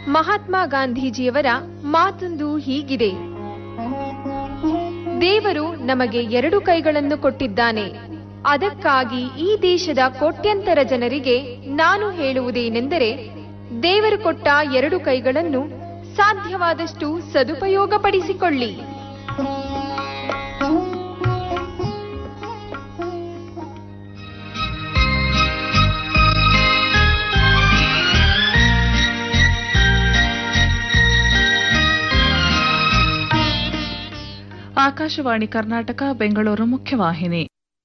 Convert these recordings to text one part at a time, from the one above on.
ಮಹಾತ್ಮ ಗಾಂಧೀಜಿಯವರ ಮಾತೊಂದು ಹೀಗಿದೆ ದೇವರು ನಮಗೆ ಎರಡು ಕೈಗಳನ್ನು ಕೊಟ್ಟಿದ್ದಾನೆ ಅದಕ್ಕಾಗಿ ಈ ದೇಶದ ಕೋಟ್ಯಂತರ ಜನರಿಗೆ ನಾನು ಹೇಳುವುದೇನೆಂದರೆ ದೇವರು ಕೊಟ್ಟ ಎರಡು ಕೈಗಳನ್ನು ಸಾಧ್ಯವಾದಷ್ಟು ಸದುಪಯೋಗಪಡಿಸಿಕೊಳ್ಳಿ ಆಕಾಶವಾಣಿ ಕರ್ನಾಟಕ ಬೆಂಗಳೂರು ಮುಖ್ಯವಾಹಿನಿ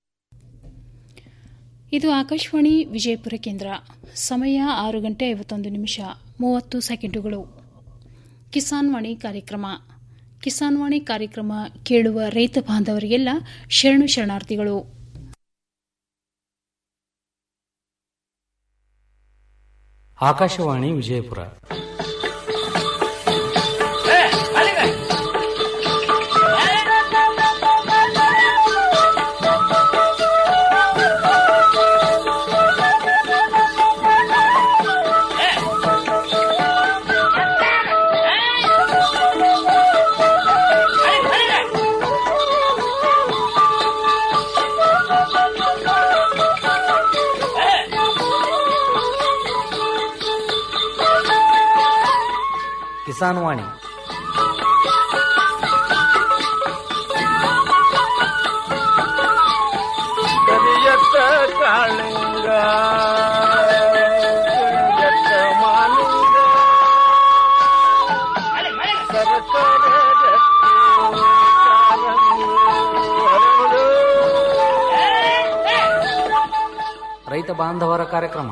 ಇದು ಆಕಾಶವಾಣಿ ವಿಜಯಪುರ ಕೇಂದ್ರ ಸಮಯ ಆರು ಗಂಟೆ ಐವತ್ತೊಂದು ನಿಮಿಷ ಮೂವತ್ತು ಸೆಕೆಂಡುಗಳು ಕಿಸಾನ್ ವಾಣಿ ಕಾರ್ಯಕ್ರಮ ಕಿಸಾನ್ ವಾಣಿ ಕಾರ್ಯಕ್ರಮ ಕೇಳುವ ರೈತ ಬಾಂಧವರಿಗೆಲ್ಲ ಶರಣು ಶರಣಾರ್ಥಿಗಳು ಆಕಾಶವಾಣಿ ವಿಜಯಪುರ ಕಿಸಾನ್ ವಾಣಿ ಕರಿಯತ್ತ ಕಾಳಿಂಗ ಕರಿಯತ್ತ ಮಾಲಿಂಗ ಸರಕಾರ ರೈತ ಬಾಂಧವರ ಕಾರ್ಯಕ್ರಮ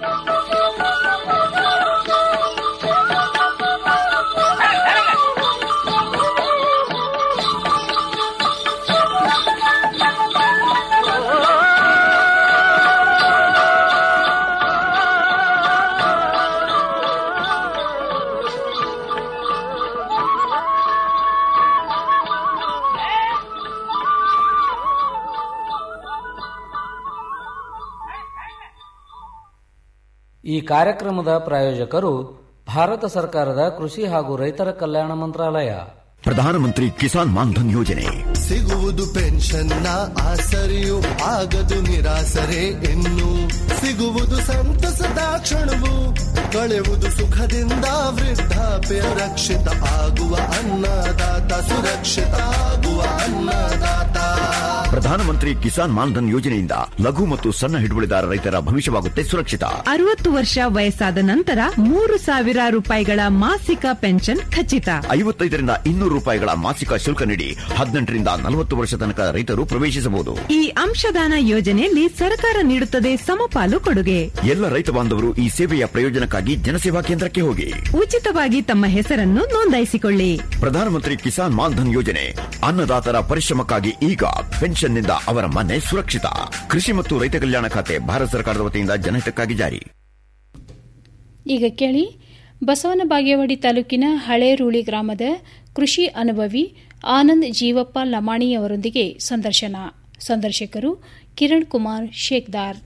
ಈ ಕಾರ್ಯಕ್ರಮದ ಪ್ರಾಯೋಜಕರು ಭಾರತ ಸರ್ಕಾರದ ಕೃಷಿ ಹಾಗೂ ರೈತರ ಕಲ್ಯಾಣ ಮಂತ್ರಾಲಯ ಪ್ರಧಾನಮಂತ್ರಿ ಕಿಸಾನ್ ಮಾನ್ಧನ್ ಯೋಜನೆ ಸಿಗುವುದು ಪೆನ್ಷನ್ನ ಆಸರೆಯು ಆಗದು ನಿರಾಸರೆ ಇನ್ನು ಸಿಗುವುದು ಸಂತಸದ ಕ್ಷಣವು ಕಳೆಯುವುದು ಸುಖದಿಂದ ವೃದ್ಧಾಪ್ಯ ರಕ್ಷಿತ ಆಗುವ ಅನ್ನದಾತ ಸುರಕ್ಷಿತ ಆಗುವ ಅನ್ನದಾತ ಪ್ರಧಾನಮಂತ್ರಿ ಕಿಸಾನ್ ಮಾನ್ಧನ್ ಯೋಜನೆಯಿಂದ ಲಘು ಮತ್ತು ಸಣ್ಣ ಹಿಡುವಳಿದಾರ ರೈತರ ಭವಿಷ್ಯವಾಗುತ್ತೆ ಸುರಕ್ಷಿತ ಅರವತ್ತು ವರ್ಷ ವಯಸ್ಸಾದ ನಂತರ ಮೂರು ಸಾವಿರ ರೂಪಾಯಿಗಳ ಮಾಸಿಕ ಪೆನ್ಷನ್ ಖಚಿತ ಐವತ್ತೈದರಿಂದ ಇನ್ನೂರು ರೂಪಾಯಿಗಳ ಮಾಸಿಕ ಶುಲ್ಕ ನೀಡಿ ಹದಿನೆಂಟರಿಂದ ನಲವತ್ತು ವರ್ಷ ತನಕ ರೈತರು ಪ್ರವೇಶಿಸಬಹುದು ಈ ಅಂಶದಾನ ಯೋಜನೆಯಲ್ಲಿ ಸರ್ಕಾರ ನೀಡುತ್ತದೆ ಸಮಪಾಲು ಕೊಡುಗೆ ಎಲ್ಲ ರೈತ ಬಾಂಧವರು ಈ ಸೇವೆಯ ಪ್ರಯೋಜನಕ್ಕಾಗಿ ಜನಸೇವಾ ಕೇಂದ್ರಕ್ಕೆ ಹೋಗಿ ಉಚಿತವಾಗಿ ತಮ್ಮ ಹೆಸರನ್ನು ನೋಂದಾಯಿಸಿಕೊಳ್ಳಿ ಪ್ರಧಾನಮಂತ್ರಿ ಕಿಸಾನ್ ಮಾನ್ಧನ್ ಯೋಜನೆ ಅನ್ನದಾತರ ಪರಿಶ್ರಮಕ್ಕಾಗಿ ಈಗ ಪೆನ್ಷನ್ನಿಂದ ಅವರ ಮನೆ ಸುರಕ್ಷಿತ ಕೃಷಿ ಮತ್ತು ರೈತ ಕಲ್ಯಾಣ ಖಾತೆ ಭಾರತ ಸರ್ಕಾರದ ವತಿಯಿಂದ ಜನಹಿತಕ್ಕಾಗಿ ಜಾರಿ ಈಗ ಕೇಳಿ ಬಸವನ ಬಾಗೇವಾಡಿ ತಾಲೂಕಿನ ಹಳೇರೂಳಿ ಗ್ರಾಮದ ಕೃಷಿ ಅನುಭವಿ ಆನಂದ್ ಜೀವಪ್ಪ ಲಮಾಣಿ ಅವರೊಂದಿಗೆ ಸಂದರ್ಶನ ಸಂದರ್ಶಕರು ಕಿರಣ್ ಕುಮಾರ್ ಶೇಕ್ದಾರ್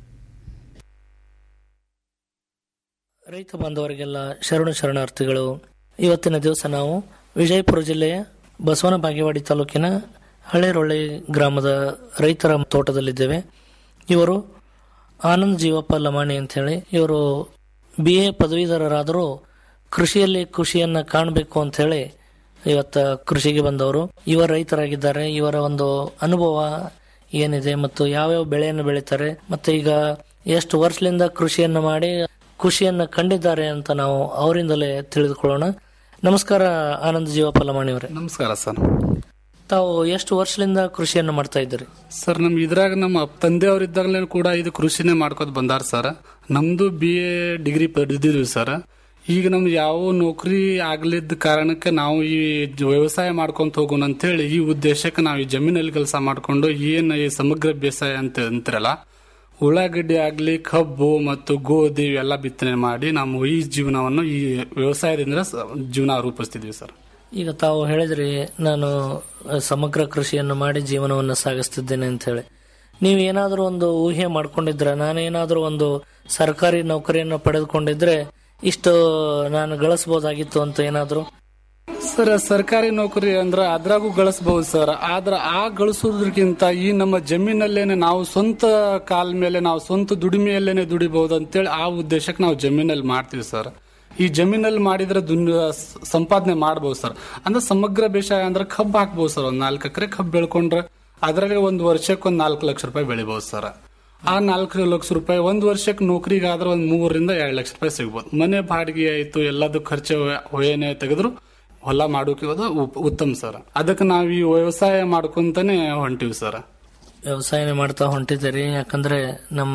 ರೈತ ಬಾಂಧವರಿಗೆಲ್ಲ ಶರಣು ಶರಣಾರ್ಥಿಗಳು ಇವತ್ತಿನ ದಿವಸ ನಾವು ವಿಜಯಪುರ ಜಿಲ್ಲೆಯ ಬಸವನ ಬಾಗೇವಾಡಿ ತಾಲೂಕಿನ ಹಳೇರೊಳ್ಳೆ ಗ್ರಾಮದ ರೈತರ ತೋಟದಲ್ಲಿದ್ದೇವೆ ಇವರು ಆನಂದ್ ಜೀವಪ್ಪ ಲಮಾಣಿ ಅಂತೇಳಿ ಇವರು ಬಿ ಎ ಪದವೀಧರರಾದರೂ ಕೃಷಿಯಲ್ಲಿ ಖುಷಿಯನ್ನ ಕಾಣಬೇಕು ಅಂತೇಳಿ ಇವತ್ತ ಕೃಷಿಗೆ ಬಂದವರು ಇವರು ರೈತರಾಗಿದ್ದಾರೆ ಇವರ ಒಂದು ಅನುಭವ ಏನಿದೆ ಮತ್ತು ಯಾವ್ಯಾವ ಬೆಳೆಯನ್ನು ಬೆಳೀತಾರೆ ಮತ್ತೆ ಈಗ ಎಷ್ಟು ವರ್ಷದಿಂದ ಕೃಷಿಯನ್ನ ಮಾಡಿ ಖುಷಿಯನ್ನ ಕಂಡಿದ್ದಾರೆ ಅಂತ ನಾವು ಅವರಿಂದಲೇ ತಿಳಿದುಕೊಳ್ಳೋಣ ನಮಸ್ಕಾರ ಆನಂದ್ ಜೀವಪ್ಪ ಲಮಾಣಿ ಅವರೇ ನಮಸ್ಕಾರ ಸರ್ ತಾವು ಎಷ್ಟು ವರ್ಷದಿಂದ ಕೃಷಿಯನ್ನು ಮಾಡ್ತಾ ಇದ್ದೀರಿ ಸರ್ ನಮ್ ಇದ್ರಾಗ ನಮ್ಮ ತಂದೆಯವರಿದ್ದಾಗಲೇ ಕೂಡ ಇದು ಕೃಷಿನೇ ಮಾಡ್ಕೊತ ಬಂದಾರ ಸರ್ ನಮ್ದು ಬಿ ಎ ಡಿಗ್ರಿ ಪಡೆದಿದ್ವಿ ಸರ್ ಈಗ ನಮ್ದು ಯಾವ ನೌಕರಿ ಆಗ್ಲಿದ್ದ ಕಾರಣಕ್ಕೆ ನಾವು ಈ ಜ- ವ್ಯವಸಾಯ ಮಾಡ್ಕೊಂತ ಹೋಗೋಣ ಅಂತೇಳಿ ಈ ಉದ್ದೇಶಕ್ಕೆ ನಾವು ಈ ಜಮೀನಲ್ಲಿ ಕೆಲಸ ಮಾಡ್ಕೊಂಡು ಏನ್ ಈ ಸಮಗ್ರ ಬೇಸಾಯ ಅಂತ ಅಂತಿರಲ್ಲ ಉಳ್ಳಾಗಡ್ಡಿ ಆಗ್ಲಿ ಕಬ್ಬು ಮತ್ತು ಗೋಧಿ ಇವೆಲ್ಲ ಬಿತ್ತನೆ ಮಾಡಿ ನಾವು ಈ ಜೀವನವನ್ನು ಈ ವ್ಯವಸಾಯದಿಂದ ಸ- ಜೀವನ ರೂಪಿಸ್ತಿದ್ವಿ ಸರ್ ಈಗ ತಾವು ಹೇಳಿದ್ರಿ ನಾನು ಅಹ್, ಸಮಗ್ರ ಕೃಷಿಯನ್ನು ಮಾಡಿ ಜೀವನವನ್ನು ಸಾಗಿಸ್ತಿದ್ದೇನೆ ಅಂತ ಹೇಳಿ ನೀವು ಏನಾದರೂ ಒಂದು ಊಹೆ ಮಾಡ್ಕೊಂಡಿದ್ರ ನಾನೇನಾದರೂ ಒಂದು ಸರ್ಕಾರಿ ನೌಕರಿಯನ್ನು ಪಡೆದುಕೊಂಡಿದ್ರೆ ಇಷ್ಟು ನಾನು ಗಳಿಸ್ಬೋದಾಗಿತ್ತು ಅಂತ ಏನಾದ್ರು ಸರ್ ಸರ್ಕಾರಿ ನೌಕರಿ ಅಂದ್ರ ಅದ್ರಾಗೂ ಗಳಿಸಬಹುದು ಸರ್ ಆದ್ರ ಆ ಗಳಿಸೋದ್ರಕ್ಕಿಂತ ಈ ನಮ್ಮ ಜಮೀನಲ್ಲೇನೆ ನಾವು ಸ್ವಂತ ಕಾಲ್ ಮೇಲೆ ನಾವು ಸ್ವಂತ ದುಡಿಮೆಯಲ್ಲೇನೆ ದುಡಿಬಹುದು ಅಂತೇಳಿ ಆ ಉದ್ದೇಶಕ್ಕೆ ನಾವು ಜಮೀನಲ್ಲಿ ಮಾಡ್ತೀವಿ ಸರ್ ಈ ಜಮೀನಲ್ಲಿ ಮಾಡಿದ್ರೆ ದುನ್ ಸಂಪಾದನೆ ಮಾಡಬಹುದು ಸರ್ ಅಂದ್ರೆ ಸಮಗ್ರ ಬೇಸಾಯ ಅಂದ್ರೆ ಕಬ್ಬು ಹಾಕ್ಬಹುದು ಸರ್ ಒಂದ್ ನಾಲ್ಕು ಎಕರೆ ಕಬ್ಬು ಬೆಳ್ಕೊಂಡ್ರೆ ಅದ್ರಾಗೆ ಒಂದು ವರ್ಷಕ್ಕೆ ಒಂದ್ ನಾಲ್ಕು ಲಕ್ಷ ರೂಪಾಯಿ ಬೆಳಿಬಹುದು ಸರ್ ಆ ನಾಲ್ಕು ಲಕ್ಷ ರೂಪಾಯಿ ಒಂದ್ ವರ್ಷಕ್ಕೆ ನೌಕರಿಗಾದ್ರೆ ಒಂದ್ ಮೂರರಿಂದ ಎರಡು ಲಕ್ಷ ರೂಪಾಯಿ ಸಿಗ್ಬೋದು ಮನೆ ಬಾಡಿಗೆ ಆಯ್ತು ಎಲ್ಲದೂ ಖರ್ಚು ಹೊಯೇನೆ ತೆಗೆದ್ರು ಹೊಲ ಮಾಡೋಕೆ ಅದು ಉಪ್- ಉತ್ತಮ ಸರ್ ಅದಕ್ಕೆ ನಾವು ಈ ವ್ಯವಸಾಯ ಮಾಡ್ಕೊಂತಾನೆ ಹೊಂಟಿವಿ ಸರ್ ವ್ಯವಸಾಯನೇ ಮಾಡ್ತಾ ಹೊಂಟಿದ್ದೀರಿ ಯಾಕಂದ್ರೆ ನಮ್ಮ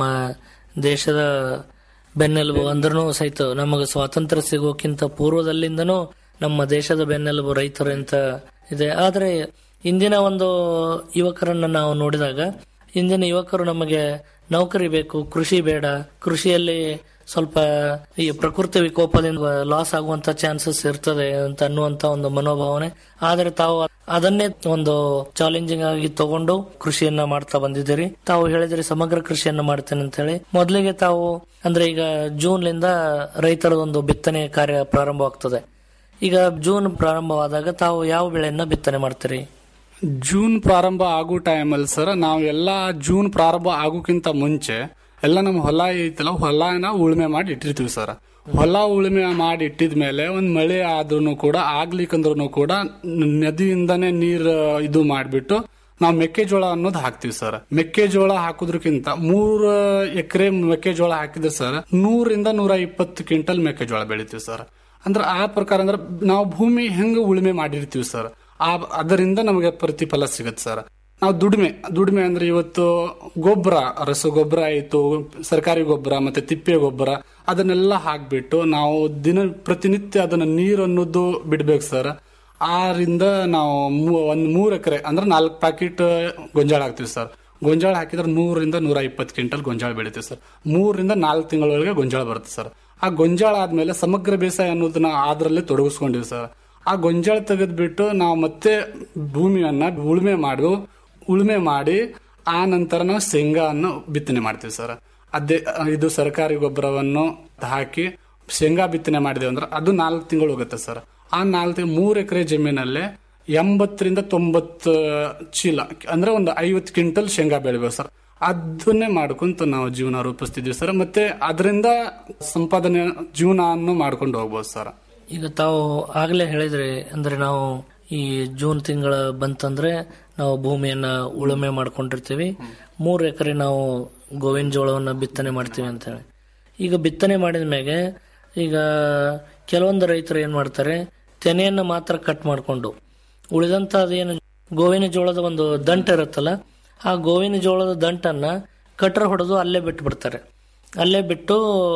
ದೇಶದ ಬೆನ್ನೆಲುಬು ಅಂದ್ರೂ ಸಹಿತ ನಮಗೆ ಸ್ವಾತಂತ್ರ್ಯ ಸಿಗೋಕ್ಕಿಂತ ಪೂರ್ವದಲ್ಲಿಂದನೂ ನಮ್ಮ ದೇಶದ ಬೆನ್ನೆಲುಬು ರೈತರು ಅಂತ ಇದೆ ಆದ್ರೆ ಇಂದಿನ ಒಂದು ಯುವಕರನ್ನ ನಾವು ನೋಡಿದಾಗ ಇಂದಿನ ಯುವಕರು ನಮಗೆ ನೌಕರಿ ಬೇಕು ಕೃಷಿ ಬೇಡ ಕೃಷಿಯಲ್ಲಿ ಸ್ವಲ್ಪ ಈ ಪ್ರಕೃತಿ ವಿಕೋಪದಿಂದ ಲಾಸ್ ಆಗುವಂತ ಚಾನ್ಸಸ್ ಇರ್ತದೆ ಅಂತ ಅನ್ನುವಂತ ಒಂದು ಮನೋಭಾವನೆ ಆದ್ರೆ ತಾವು ಅದನ್ನೇ ಒಂದು ಚಾಲೆಂಜಿಂಗ್ ಆಗಿ ತಗೊಂಡು ಕೃಷಿಯನ್ನ ಮಾಡ್ತಾ ಬಂದಿದ್ದೀರಿ ತಾವು ಹೇಳಿದ್ರಿ ಸಮಗ್ರ ಕೃಷಿಯನ್ನ ಮಾಡ್ತೇನೆ ಅಂತ ಹೇಳಿ ಮೊದಲಿಗೆ ತಾವು ಅಂದ್ರೆ ಈಗ ಜೂನ್ ಲಿಂದ ರೈತರ ಒಂದು ಬಿತ್ತನೆ ಕಾರ್ಯ ಪ್ರಾರಂಭವಾಗ್ತದೆ ಈಗ ಜೂನ್ ಪ್ರಾರಂಭವಾದಾಗ ತಾವು ಯಾವ ಬೆಳೆಯನ್ನ ಬಿತ್ತನೆ ಮಾಡ್ತೀರಿ ಜೂನ್ ಪ್ರಾರಂಭ ಆಗೋ ಟೈಮಲ್ಲಿ ಸರ್ ನಾವು ಎಲ್ಲ ಜೂನ್ ಪ್ರಾರಂಭ ಆಗೋಕ್ಕಿಂತ ಮುಂಚೆ ಎಲ್ಲ ನಮ್ಮ ಹೊಲ ಐತಲ್ಲ ಹೊಲನ ಉಳುಮೆ ಮಾಡಿ ಇಟ್ಟಿರ್ತೀವಿ ಸರ್ ಹೊಲ ಉಳುಮೆ ಮಾಡಿ ಇಟ್ಟಿದ ಮೇಲೆ ಒಂದ್ ಮಳೆ ಆದ್ರೂ ಕೂಡ ಆಗ್ಲಿಕ್ಕಂದ್ರೂ ಕೂಡ ನ- ನದಿಯಿಂದನೇ ನೀರ್ ಇದು ಮಾಡ್ಬಿಟ್ಟು ನಾವು ಮೆಕ್ಕೆಜೋಳ ಅನ್ನೋದು ಹಾಕ್ತಿವಿ ಸರ್ ಮೆಕ್ಕೆಜೋಳ ಹಾಕೋದ್ರಕ್ಕಿಂತ ಮೂರ್ ಎಕರೆ ಮೆಕ್ಕೆಜೋಳ ಹಾಕಿದ್ರೆ ಸರ್ ನೂರಿಂದ ನೂರ ಇಪ್ಪತ್ತು ಕ್ವಿಂಟಲ್ ಮೆಕ್ಕೆಜೋಳ ಬೆಳಿತೀವಿ ಸರ್ ಅಂದ್ರೆ ಆ ಪ್ರಕಾರ ಅಂದ್ರೆ ನಾವು ಭೂಮಿ ಹೆಂಗ ಉಳುಮೆ ಮಾಡಿರ್ತೀವಿ ಸರ್ ಆ ಅದರಿಂದ ನಮಗೆ ಪ್ರತಿಫಲ ಸಿಗತ್ತೆ ಸರ್ ನಾವು ದುಡಿಮೆ ದುಡಿಮೆ ಅಂದ್ರೆ ಇವತ್ತು ಗೊಬ್ಬರ ರಸಗೊಬ್ಬರ ಆಯ್ತು ಸರ್ಕಾರಿ ಗೊಬ್ಬರ ಮತ್ತೆ ತಿಪ್ಪೆ ಗೊಬ್ಬರ ಅದನ್ನೆಲ್ಲ ಹಾಕ್ಬಿಟ್ಟು ನಾವು ದಿನ ಪ್ರತಿನಿತ್ಯ ಅದನ್ನ ನೀರು ಅನ್ನೋದು ಬಿಡ್ಬೇಕು ಸರ್ ಆರಿಂದ ನಾವು ಮೂ- ಒಂದ್ ಮೂರ್ ಎಕರೆ ಅಂದ್ರೆ ನಾಲ್ಕು ಪ್ಯಾಕೆಟ್ ಗೊಂಜಾಳ ಹಾಕ್ತಿವಿ ಸರ್ ಗೊಂಜಾಳ ಹಾಕಿದ್ರೆ ನೂರರಿಂದ ನೂರ ಇಪ್ಪತ್ತು ಕ್ವಿಂಟಲ್ ಗೊಂಜಾಳ ಬೆಳಿತೀವಿ ಸರ್ ಮೂರರಿಂದ ನಾಲ್ಕು ತಿಂಗಳೊಳಗೆ ಗೊಂಜಾಳ ಬರುತ್ತೆ ಸರ್ ಆ ಗೊಂಜಾಳ ಆದ್ಮೇಲೆ ಸಮಗ್ರ ಬೇಸಾಯ ಅನ್ನೋದನ್ನ ಅದ್ರಲ್ಲೇ ತೊಡಗಿಸ್ಕೊಂಡಿವಿ ಸರ್ ಆ ಗೊಂಜಾಳ ತೆಗೆದ್ಬಿಟ್ಟು ನಾವು ಮತ್ತೆ ಭೂಮಿಯನ್ನ ಉಳುಮೆ ಮಾಡಿ ಉಳುಮೆ ಮಾಡಿ ಆ ನಂತರ ನಾವು ಶೇಂಗಾವನ್ನು ಬಿತ್ತನೆ ಮಾಡ್ತೀವಿ ಸರ್ ಅದೇ ಇದು ಸರ್ಕಾರಿ ಗೊಬ್ಬರವನ್ನು ಹಾಕಿ ಶೇಂಗಾ ಬಿತ್ತನೆ ಮಾಡಿದೇವೆ ಅಂದ್ರೆ ಅದು ನಾಲ್ಕು ತಿಂಗಳು ಹೋಗುತ್ತೆ ಸರ್ ಆ ನಾಲ್ಕು ಮೂರ್ ಎಕರೆ ಜಮೀನಲ್ಲೇ ಎಂಬತ್ತರಿಂದ ತೊಂಬತ್ತು ಚೀಲ ಅಂದ್ರೆ ಒಂದು ಐವತ್ತು ಕ್ವಿಂಟಲ್ ಶೇಂಗಾ ಬೆಳಿಬೇಕು ಸರ್ ಅದನ್ನೇ ಮಾಡ್ಕೊಂತ ನಾವು ಜೀವನ ರೂಪಿಸ್ತಿದ್ವಿ ಸರ್ ಮತ್ತೆ ಅದರಿಂದ ಸಂಪಾದನೆ ಜೀವನ ಮಾಡ್ಕೊಂಡು ಹೋಗ್ಬೋದು ಸರ್ ಈಗ ತಾವು ಆಗ್ಲೇ ಹೇಳಿದ್ರಿ ಅಂದ್ರೆ ನಾವು ಈ ಜೂನ್ ತಿಂಗಳ ಬಂತಂದ್ರೆ ನಾವು ಭೂಮಿಯನ್ನ ಉಳುಮೆ ಮಾಡ್ಕೊಂಡಿರ್ತೀವಿ ಮೂರು ಎಕರೆ ನಾವು ಗೋವಿನ ಜೋಳವನ್ನ ಬಿತ್ತನೆ ಮಾಡ್ತೀವಿ ಅಂತ ಹೇಳಿ ಈಗ ಬಿತ್ತನೆ ಮಾಡಿದ ಮ್ಯಾಗೆ ಈಗ ಕೆಲವೊಂದು ರೈತರು ಏನ್ ಮಾಡ್ತಾರೆ ತೆನೆಯನ್ನ ಮಾತ್ರ ಕಟ್ ಮಾಡ್ಕೊಂಡು ಉಳಿದಂತ ಅದೇನು ಗೋವಿನ ಜೋಳದ ಒಂದು ದಂಟ ಇರುತ್ತಲ್ಲ ಆ ಗೋವಿನ ಜೋಳದ ದಂಟನ್ನ ಕಟ್ರ ಹೊಡೆದು ಅಲ್ಲೇ ಬಿಟ್ಟು ಬಿಡ್ತಾರೆ ಅಲ್ಲೇ ಬಿಟ್ಟು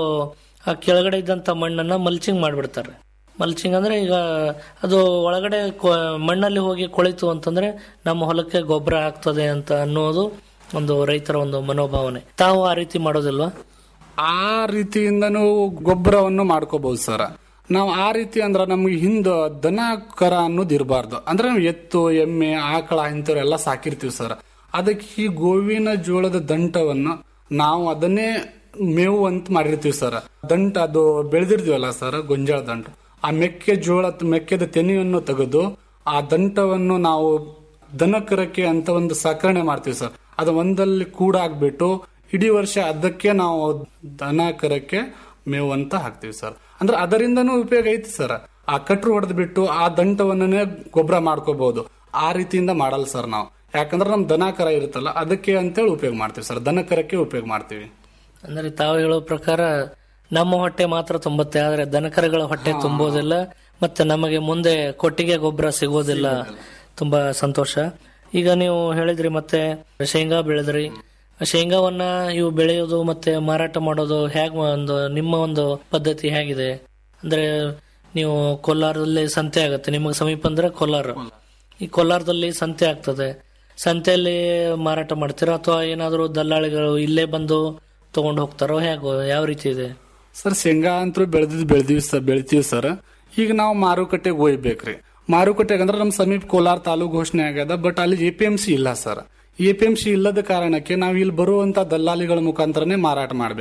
ಆ ಕೆಳಗಡೆ ಇದ್ದಂತ ಮಣ್ಣನ್ನ ಮಲ್ಚಿಂಗ್ ಮಾಡಿಬಿಡ್ತಾರೆ ಮಲ್ಚಿಂಗ್ ಅಂದ್ರೆ ಈಗ ಅದು ಒಳಗಡೆ ಕೊ- ಮಣ್ಣಲ್ಲಿ ಹೋಗಿ ಕೊಳಿತು ಅಂತಂದ್ರೆ ನಮ್ಮ ಹೊಲಕ್ಕೆ ಗೊಬ್ಬರ ಆಗ್ತದೆ ಅಂತ ಅನ್ನೋದು ಒಂದು ರೈತರ ಒಂದು ಮನೋಭಾವನೆ ತಾವು ಆ ರೀತಿ ಮಾಡೋದಿಲ್ವಾ ಆ ರೀತಿಯಿಂದನೂ ಗೊಬ್ಬರವನ್ನು ಮಾಡ್ಕೋಬಹುದು ಸರ್ ನಾವು ಆ ರೀತಿ ಅಂದ್ರ ನಮ್ಗೆ ಹಿಂದ ದನ ಕರ ಅನ್ನೋದು ಇರಬಾರ್ದು ಅಂದ್ರೆ ನಾವು ಎತ್ತು ಎಮ್ಮೆ ಆಕಳ ಇಂಥವ್ರೆಲ್ಲ ಸಾಕಿರ್ತೀವಿ ಸರ್ ಅದಕ್ಕೆ ಈ ಗೋವಿನ ಜೋಳದ ದಂಟವನ್ನು ನಾವು ಅದನ್ನೇ ಮೇವು ಅಂತ ಮಾಡಿರ್ತೀವಿ ಸರ್ ದಂಟ ಅದು ಬೆಳೆದಿರ್ತೀವಲ್ಲ ಸರ್ ಗೊಂಜಾಳ ದಂಟ ಆ ಮೆಕ್ಕೆ ಜೋಳ ಮೆಕ್ಕೆದ ತೆನೆಯನ್ನು ತೆಗೆದು ಆ ದಂಟವನ್ನು ನಾವು ದನ ಕರಕ್ಕೆ ಅಂತ ಒಂದು ಸಾಕಣೆ ಮಾಡ್ತೀವಿ ಸರ್ ಅದು ಒಂದಲ್ಲಿ ಕೂಡ ಆಗ್ಬಿಟ್ಟು ಇಡೀ ವರ್ಷ ಅದಕ್ಕೆ ನಾವು ದನ ಕರಕ್ಕೆ ಮೇವು ಅಂತ ಹಾಕ್ತಿವಿ ಸರ್ ಅಂದ್ರೆ ಅದರಿಂದನೂ ಉಪಯೋಗ ಐತಿ ಸರ್ ಆ ಕಟ್ರು ಹೊಡೆದ್ ಬಿಟ್ಟು ಆ ದಂಟವನ್ನೇ ಗೊಬ್ಬರ ಮಾಡ್ಕೋಬಹುದು ಆ ರೀತಿಯಿಂದ ಮಾಡಲ್ಲ ಸರ್ ನಾವು ಯಾಕಂದ್ರೆ ನಮ್ ದನ ಕರ ಇರುತ್ತಲ್ಲ ಅದಕ್ಕೆ ಅಂತೇಳಿ ಉಪಯೋಗ ಮಾಡ್ತೀವಿ ಸರ್ ದನ ಕರಕ್ಕೆ ಉಪಯೋಗ ಮಾಡ್ತೀವಿ ಅಂದ್ರೆ ತಾವು ಹೇಳೋ ಪ್ರಕಾರ ನಮ್ಮ ಹೊಟ್ಟೆ ಮಾತ್ರ ತುಂಬುತ್ತೆ ಆದ್ರೆ ದನಕರಗಳ ಹೊಟ್ಟೆ ತುಂಬೋದಿಲ್ಲ ಮತ್ತೆ ನಮಗೆ ಮುಂದೆ ಕೊಟ್ಟಿಗೆ ಗೊಬ್ಬರ ಸಿಗೋದಿಲ್ಲ ತುಂಬಾ ಸಂತೋಷ ಈಗ ನೀವು ಹೇಳಿದ್ರಿ ಮತ್ತೆ ಶೇಂಗಾ ಬೆಳೆದ್ರಿ ಶೇಂಗಾವನ್ನ ಇವು ಬೆಳೆಯೋದು ಮತ್ತೆ ಮಾರಾಟ ಮಾಡೋದು ಹೇಗ್ ಒಂದು ನಿಮ್ಮ ಒಂದು ಪದ್ಧತಿ ಹೇಗಿದೆ ಅಂದ್ರೆ ನೀವು ಕೋಲಾರದಲ್ಲಿ ಸಂತೆ ಆಗತ್ತೆ ನಿಮಗೆ ಸಮೀಪ ಅಂದ್ರೆ ಕೋಲಾರ ಈ ಕೋಲಾರದಲ್ಲಿ ಸಂತೆ ಆಗ್ತದೆ ಸಂತೆಯಲ್ಲಿ ಮಾರಾಟ ಮಾಡ್ತೀರಾ ಅಥವಾ ಏನಾದರೂ ದಲ್ಲಾಳಿಗಳು ಇಲ್ಲೇ ಬಂದು ತಗೊಂಡು ಹೋಗ್ತಾರೋ ಹೇಗೋ ಯಾವ ರೀತಿ ಇದೆ ಸರ್ ಶೇಂಗಾ ಅಂತೂ ಬೆಳೆದಿದ್ ಬೆಳೆದಿವಿ ಸರ್ ಬೆಳಿತೀವಿ ಸರ್ ಈಗ ನಾವು ಮಾರುಕಟ್ಟೆಗೆ ಹೋಗ್ಬೇಕ್ರಿ ಮಾರುಕಟ್ಟೆಗೆ ಅಂದ್ರೆ ನಮ್ಮ ಸಮೀಪ ಕೋಲಾರ ತಾಲೂಕು ಘೋಷಣೆ ಆಗ್ಯದ ಬಟ್ ಅಲ್ಲಿ ಎ ಪಿ ಎಂ ಸಿ ಇಲ್ಲ sir A P M C ಇಲ್ಲದ ಕಾರಣಕ್ಕೆ ನಾವು ಇಲ್ಲಿ ಬರುವಂತ ದಲ್ಲಾಳಿಗಳ ಮುಖಾಂತರನೇ ಮಾರಾಟ ಮಾಡ್ಬೇಕ್ರಿ